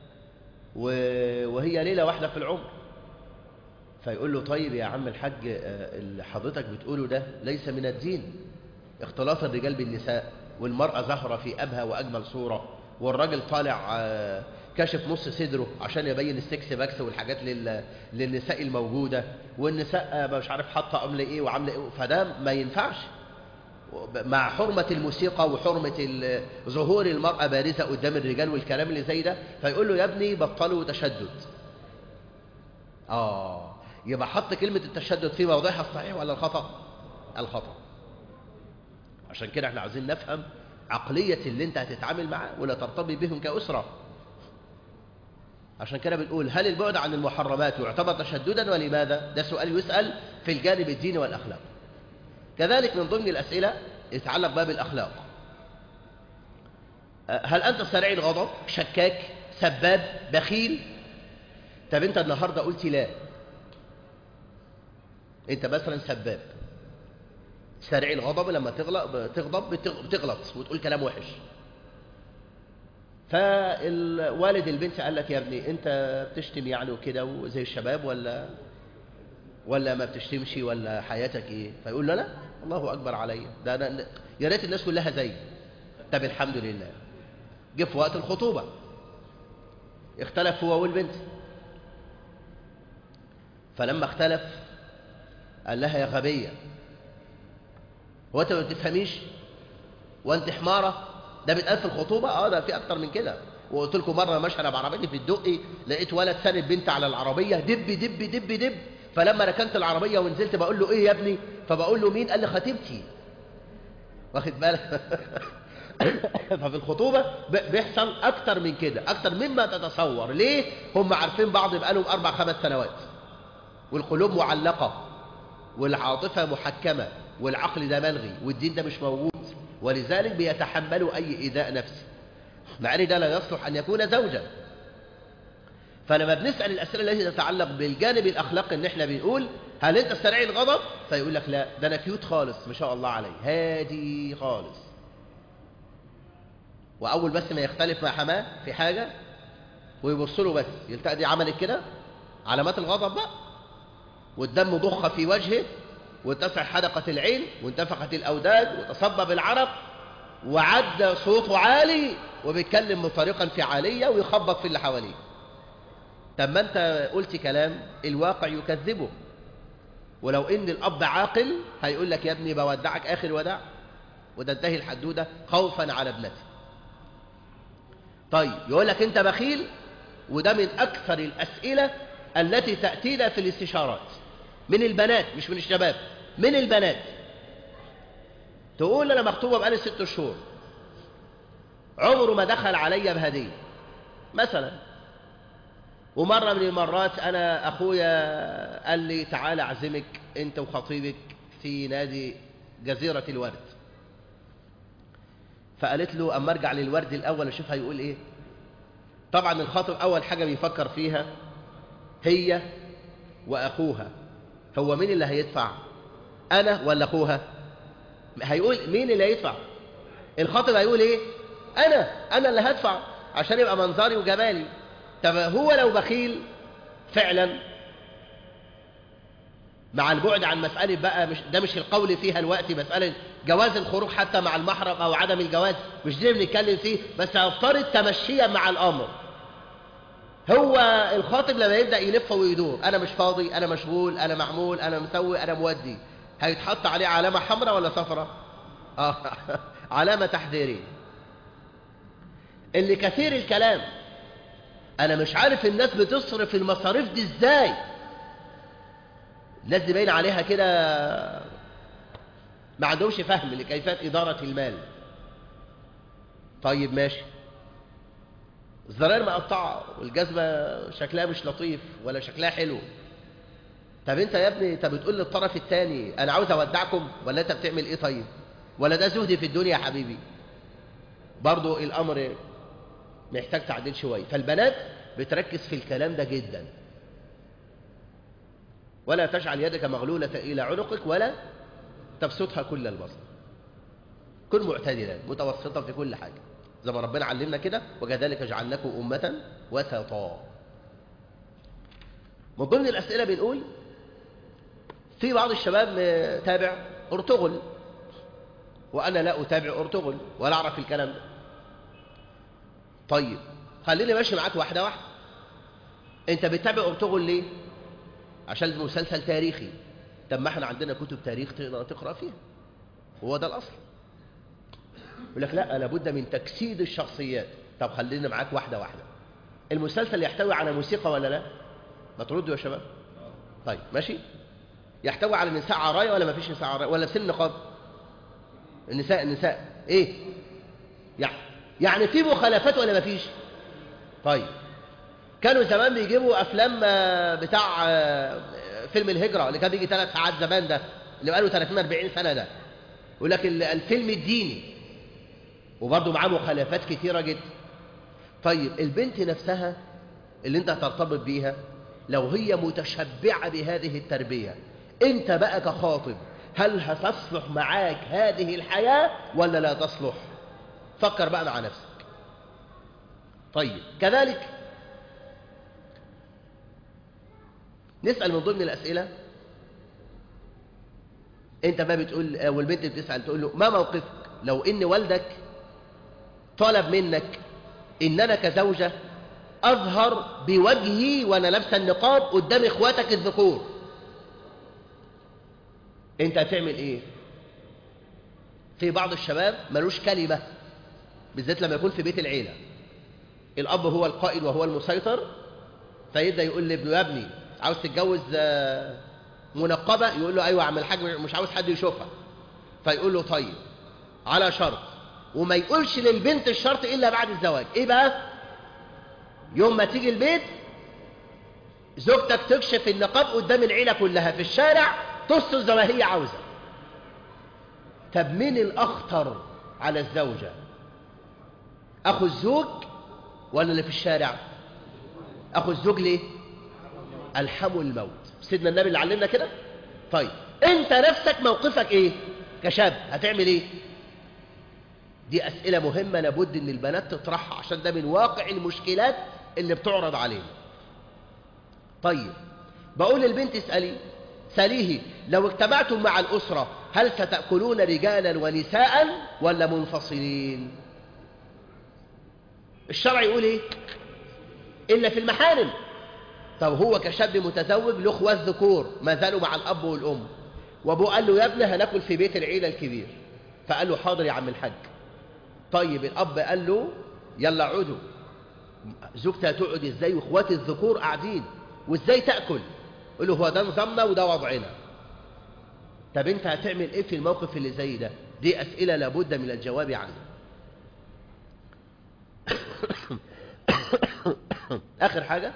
وهي ليلة واحدة في العمر فيقول له طيب يا عم الحاج اللي حضرتك بتقوله ده ليس من الدين اختلاط الرجال بالنساء والمرأة ظاهرة في أبهى وأجمل صورة والراجل طالع كاشف نص صدره عشان يبين السكس باكس والحاجات لل... للنساء الموجودة والنساء مش عارف حاطة عاملة ايه وعاملة ايه فده ما ينفعش مع حرمة الموسيقى وحرمة ظهور المرأة بارزة قدام الرجال والكلام اللي زي ده فيقول له يا ابني بطلوا تشدد آه يبقى حط كلمة التشدد في موضعها الصحيح ولا الخطأ الخطأ عشان كده احنا عايزين نفهم عقلية اللي انت هتتعامل معاه ولا ترتبط بهم كأسرة عشان كده بنقول هل البعد عن المحرمات يعتبر تشددا ولماذا ده سؤال يسأل في الجانب الديني والأخلاق كذلك من ضمن الأسئلة يتعلق باب الأخلاق هل أنت سريع الغضب شكاك سباب بخيل طب أنت النهاردة قلت لا أنت مثلا سباب سريع الغضب لما تغلط تغضب بتغلط وتقول كلام وحش فالوالد البنت قال لك يا ابني انت بتشتم يعني وكده وزي الشباب ولا ولا ما بتشتمش ولا حياتك ايه فيقول له لا الله اكبر عليا ده انا يا ريت الناس كلها زي طب الحمد لله جه في وقت الخطوبه اختلف هو والبنت فلما اختلف قال لها يا غبيه هو انت ما بتفهميش وانت حماره ده بيتقال في الخطوبه اه ده في اكتر من كده وقلت لكم مره ماشي انا بعربيتي في الدقي لقيت ولد ساند بنت على العربيه دب دب دب دب فلما ركنت العربيه ونزلت بقول له ايه يا ابني فبقول له مين قال لي خطيبتي واخد بالك ففي الخطوبه بيحصل اكتر من كده اكتر مما تتصور ليه هم عارفين بعض بقالهم اربع خمس سنوات والقلوب معلقه والعاطفه محكمه والعقل ده ملغي والدين ده مش موجود ولذلك بيتحملوا أي إيذاء نفسي مع أن ده لا يصلح أن يكون زوجا فلما بنسأل الأسئلة التي تتعلق بالجانب الأخلاقي إن إحنا بنقول هل أنت سريع الغضب؟ فيقول لك لا ده أنا كيوت خالص ما شاء الله عليه هادي خالص وأول بس ما يختلف مع حماه في حاجة ويبص له بس يلتقى دي عملت كده علامات الغضب بقى والدم ضخ في وجهه واتسع حدقة العين وانتفخت الأوداد وتصبب العرق وعد صوته عالي وبيتكلم بطريقة انفعالية ويخبط في اللي حواليه طب ما انت قلت كلام الواقع يكذبه ولو ان الاب عاقل هيقول لك يا ابني بودعك اخر وداع وتنتهي الحدوده خوفا على ابنتي طيب يقول لك انت بخيل وده من اكثر الاسئله التي تاتينا في الاستشارات من البنات مش من الشباب من البنات تقول انا مخطوبه بقالي ست شهور عمره ما دخل عليا بهديه مثلا ومره من المرات انا اخويا قال لي تعالى اعزمك انت وخطيبك في نادي جزيره الورد فقالت له اما ارجع للورد الاول اشوف هيقول ايه طبعا الخاطب اول حاجه بيفكر فيها هي واخوها هو مين اللي هيدفع انا ولا اخوها هيقول مين اللي هيدفع الخاطب هيقول ايه انا انا اللي هدفع عشان يبقى منظري وجمالي طب هو لو بخيل فعلا مع البعد عن مسألة بقى مش ده مش القول فيها الوقت مسألة جواز الخروج حتى مع المحرم أو عدم الجواز مش دي بنتكلم فيه بس هفترض تمشيا مع الأمر هو الخاطب لما يبدأ يلف ويدور أنا مش فاضي أنا مشغول أنا معمول أنا مسوي أنا مودي هيتحط عليه علامة حمراء ولا صفراء آه علامة تحذيرية اللي كثير الكلام أنا مش عارف الناس بتصرف المصاريف دي إزاي الناس دي باين عليها كده ما عندهمش فهم لكيفية إدارة المال طيب ماشي الزراير مقطعة والجزمة شكلها مش لطيف ولا شكلها حلو طب انت يا ابني انت بتقول للطرف الثاني انا عاوز اودعكم ولا انت بتعمل ايه طيب ولا ده زهد في الدنيا يا حبيبي برضو الامر محتاج تعديل شوية فالبنات بتركز في الكلام ده جدا ولا تجعل يدك مغلولة إلى عنقك ولا تبسطها كل البسط كن معتدلا متوسطا في كل حاجة زي ما ربنا علمنا كده وكذلك جعلناكم أمة وسطا من ضمن الأسئلة بنقول في بعض الشباب تابع أرطغل وأنا لا أتابع أرطغل ولا أعرف الكلام ده طيب خليني ماشي معاك واحدة واحدة أنت بتتابع أرطغل ليه؟ عشان المسلسل تاريخي طب ما احنا عندنا كتب تاريخ تقدر تقرأ فيها هو ده الأصل يقول لك لا لابد من تجسيد الشخصيات طب خلينا معاك واحدة واحدة المسلسل يحتوي على موسيقى ولا لا ما تردوا يا شباب طيب ماشي يحتوي على نساء عرايا ولا ما فيش نساء عرايا ولا سن نقاب النساء النساء ايه يعني يعني في مخالفات ولا ما فيش طيب كانوا زمان بيجيبوا افلام بتاع فيلم الهجرة اللي كان بيجي ثلاث ساعات زمان ده اللي بقاله 30 40 سنة ده يقول لك الفيلم الديني وبرضه معاه مخالفات كتيرة جدا طيب البنت نفسها اللي انت هترتبط بيها لو هي متشبعة بهذه التربية انت بقى كخاطب هل هتصلح معاك هذه الحياة ولا لا تصلح فكر بقى مع نفسك طيب كذلك نسأل من ضمن الأسئلة انت بقى بتقول والبنت بتسأل تقول له ما موقفك لو ان والدك طلب منك ان انا كزوجة اظهر بوجهي وانا لابسه النقاب قدام اخواتك الذكور انت هتعمل ايه في بعض الشباب ملوش كلمة بالذات لما يكون في بيت العيلة الاب هو القائد وهو المسيطر فيبدا يقول لابنه يا ابني عاوز تتجوز منقبة يقول له ايوه يا عم الحاج مش عاوز حد يشوفها فيقول له طيب على شرط وما يقولش للبنت الشرط الا بعد الزواج ايه بقى يوم ما تيجي البيت زوجتك تكشف النقاب قدام العيلة كلها في الشارع تصل زي ما هي عاوزة طب مين الأخطر على الزوجة أخو الزوج ولا اللي في الشارع أخو الزوج ليه الحموا الموت سيدنا النبي اللي علمنا كده طيب انت نفسك موقفك ايه كشاب هتعمل ايه دي أسئلة مهمة لابد ان البنات تطرحها عشان ده من واقع المشكلات اللي بتعرض علينا طيب بقول للبنت اسألي سأليه لو اجتمعتم مع الأسرة هل ستأكلون رجالا ونساء ولا منفصلين الشرع يقول ايه إلا في المحارم طب هو كشاب متزوج له اخوات ذكور ما زالوا مع الأب والأم وابوه قال له يا ابني هناكل في بيت العيلة الكبير فقال له حاضر يا عم الحاج طيب الأب قال له يلا عودوا زوجتها تقعد ازاي واخواتي الذكور قاعدين وازاي تأكل قل له هو ده نظامنا وده وضعنا طب انت هتعمل ايه في الموقف اللي زي ده دي أسئلة لابد من الجواب عنها آخر حاجة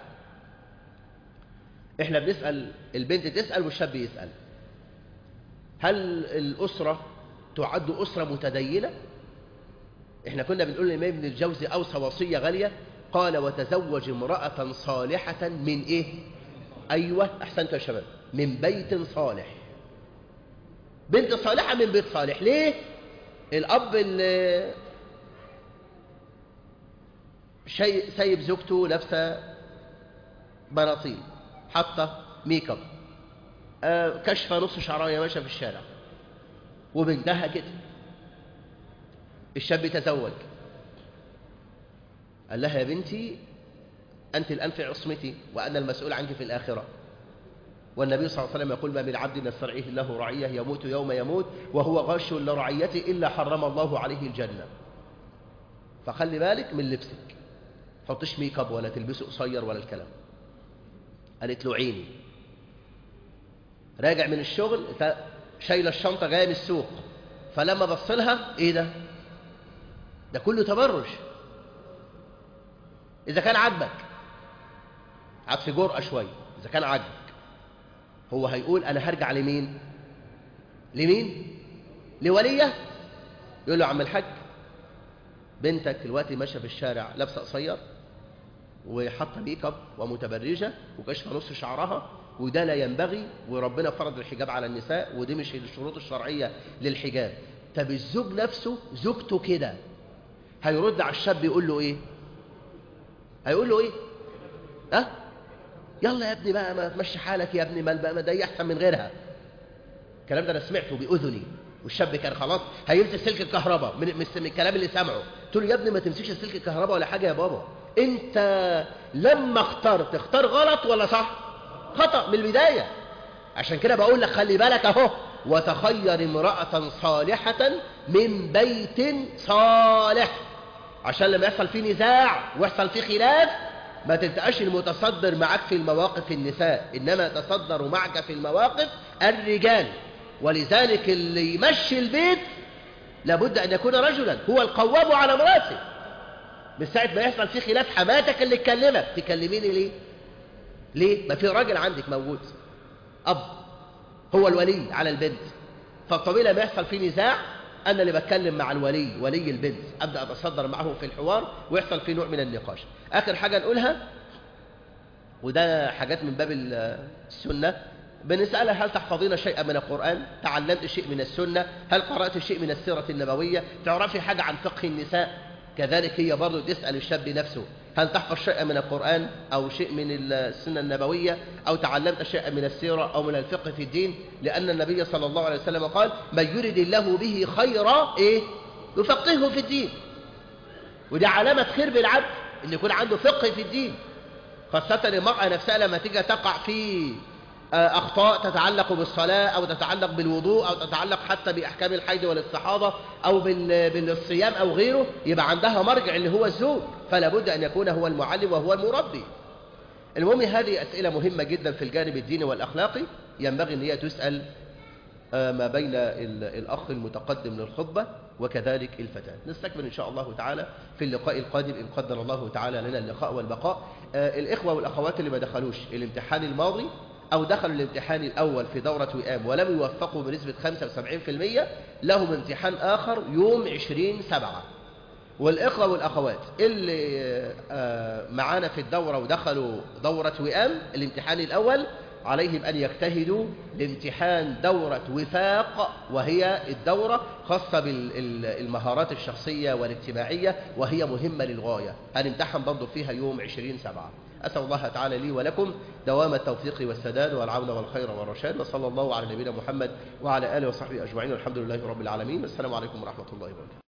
احنا بنسأل البنت تسأل والشاب يسأل هل الأسرة تعد أسرة متدينة احنا كنا بنقول للإمام ابن الجوزي أوصى وصية غالية قال وتزوج امرأة صالحة من إيه أيوة أحسنت يا شباب من بيت صالح بنت صالحة من بيت صالح ليه الأب اللي شيء سايب زوجته لابسه بناطيل حاطه ميك اب آه كشفه نص شعرايه ماشيه في الشارع وبنتها كده الشاب تزوج قال لها يا بنتي أنت الآن في عصمتي وأنا المسؤول عنك في الآخرة والنبي صلى الله عليه وسلم يقول ما من عبد نسترعيه له رعية يموت يوم يموت وهو غاش لرعيته إلا حرم الله عليه الجنة فخلي بالك من لبسك حطش ميك اب ولا تلبسه قصير ولا الكلام قالت له عيني راجع من الشغل شايله الشنطه جايه من السوق فلما بص لها ايه ده ده كله تبرج اذا كان عاجبك عاد في جرأة شويه اذا كان عاجبك هو هيقول انا هرجع لمين لمين لوليه يقول له عم الحاج بنتك دلوقتي ماشيه في الشارع لابسه قصير وحاطه ميك اب ومتبرجه وكشفه نص شعرها وده لا ينبغي وربنا فرض الحجاب على النساء ودي مش الشروط الشرعيه للحجاب طب الزوج نفسه زوجته كده هيرد على الشاب يقول له ايه هيقول له ايه ها أه؟ يلا يا ابني بقى ما تمشي حالك يا ابني ما بقى ده احسن من غيرها الكلام ده انا سمعته باذني والشاب كان خلاص هيمسك سلك الكهرباء من, من الكلام اللي سمعه قلت له يا ابني ما تمسكش سلك الكهرباء ولا حاجه يا بابا انت لما اخترت اختار غلط ولا صح خطأ من البداية عشان كده بقول لك خلي بالك اهو وتخير امرأة صالحة من بيت صالح عشان لما يحصل فيه نزاع ويحصل فيه خلاف ما تبقاش المتصدر معك في المواقف النساء إنما يتصدر معك في المواقف الرجال ولذلك اللي يمشي البيت لابد أن يكون رجلا هو القوام على امراته من ساعة ما يحصل فيه خلاف حماتك اللي تكلمك تكلميني ليه ليه ما في راجل عندك موجود أب هو الولي على البنت فالطبيعي لما يحصل فيه نزاع أنا اللي بتكلم مع الولي ولي البنت أبدأ أتصدر معه في الحوار ويحصل فيه نوع من النقاش آخر حاجة نقولها وده حاجات من باب السنة بنسألها هل تحفظين شيئا من القرآن تعلمت شيء من السنة هل قرأت شيء من السيرة النبوية تعرفي حاجة عن فقه النساء كذلك هي برضو تسأل الشاب نفسه هل تحفظ شيئا من القرآن أو شيء من السنة النبوية أو تعلمت شيئا من السيرة أو من الفقه في الدين لأن النبي صلى الله عليه وسلم قال من يرد الله به خيرا إيه يفقهه في الدين ودي علامة خير بالعبد إن يكون عنده فقه في الدين خاصة المرأة نفسها لما تيجي تقع في أخطاء تتعلق بالصلاة أو تتعلق بالوضوء أو تتعلق حتى بأحكام الحيض والاستحاضة أو بالصيام أو غيره يبقى عندها مرجع اللي هو الزوج فلا بد أن يكون هو المعلم وهو المربي المهم هذه أسئلة مهمة جدا في الجانب الديني والأخلاقي ينبغي أن هي تسأل ما بين الأخ المتقدم للخطبة وكذلك الفتاة نستكمل إن شاء الله تعالى في اللقاء القادم إن قدر الله تعالى لنا اللقاء والبقاء الإخوة والأخوات اللي ما دخلوش الامتحان الماضي أو دخلوا الامتحان الأول في دورة وئام ولم يوفقوا بنسبة 75% لهم امتحان آخر يوم 20 سبعة والإخوة والأخوات اللي معانا في الدورة ودخلوا دورة وئام الامتحان الأول عليهم أن يجتهدوا لامتحان دورة وفاق وهي الدورة خاصة بالمهارات الشخصية والاجتماعية وهي مهمة للغاية هنمتحن برضه فيها يوم 20 سبعة أسأل الله تعالى لي ولكم دوام التوفيق والسداد والعون والخير والرشاد وصلى الله على نبينا محمد وعلى آله وصحبه أجمعين والحمد لله رب العالمين والسلام عليكم ورحمة الله وبركاته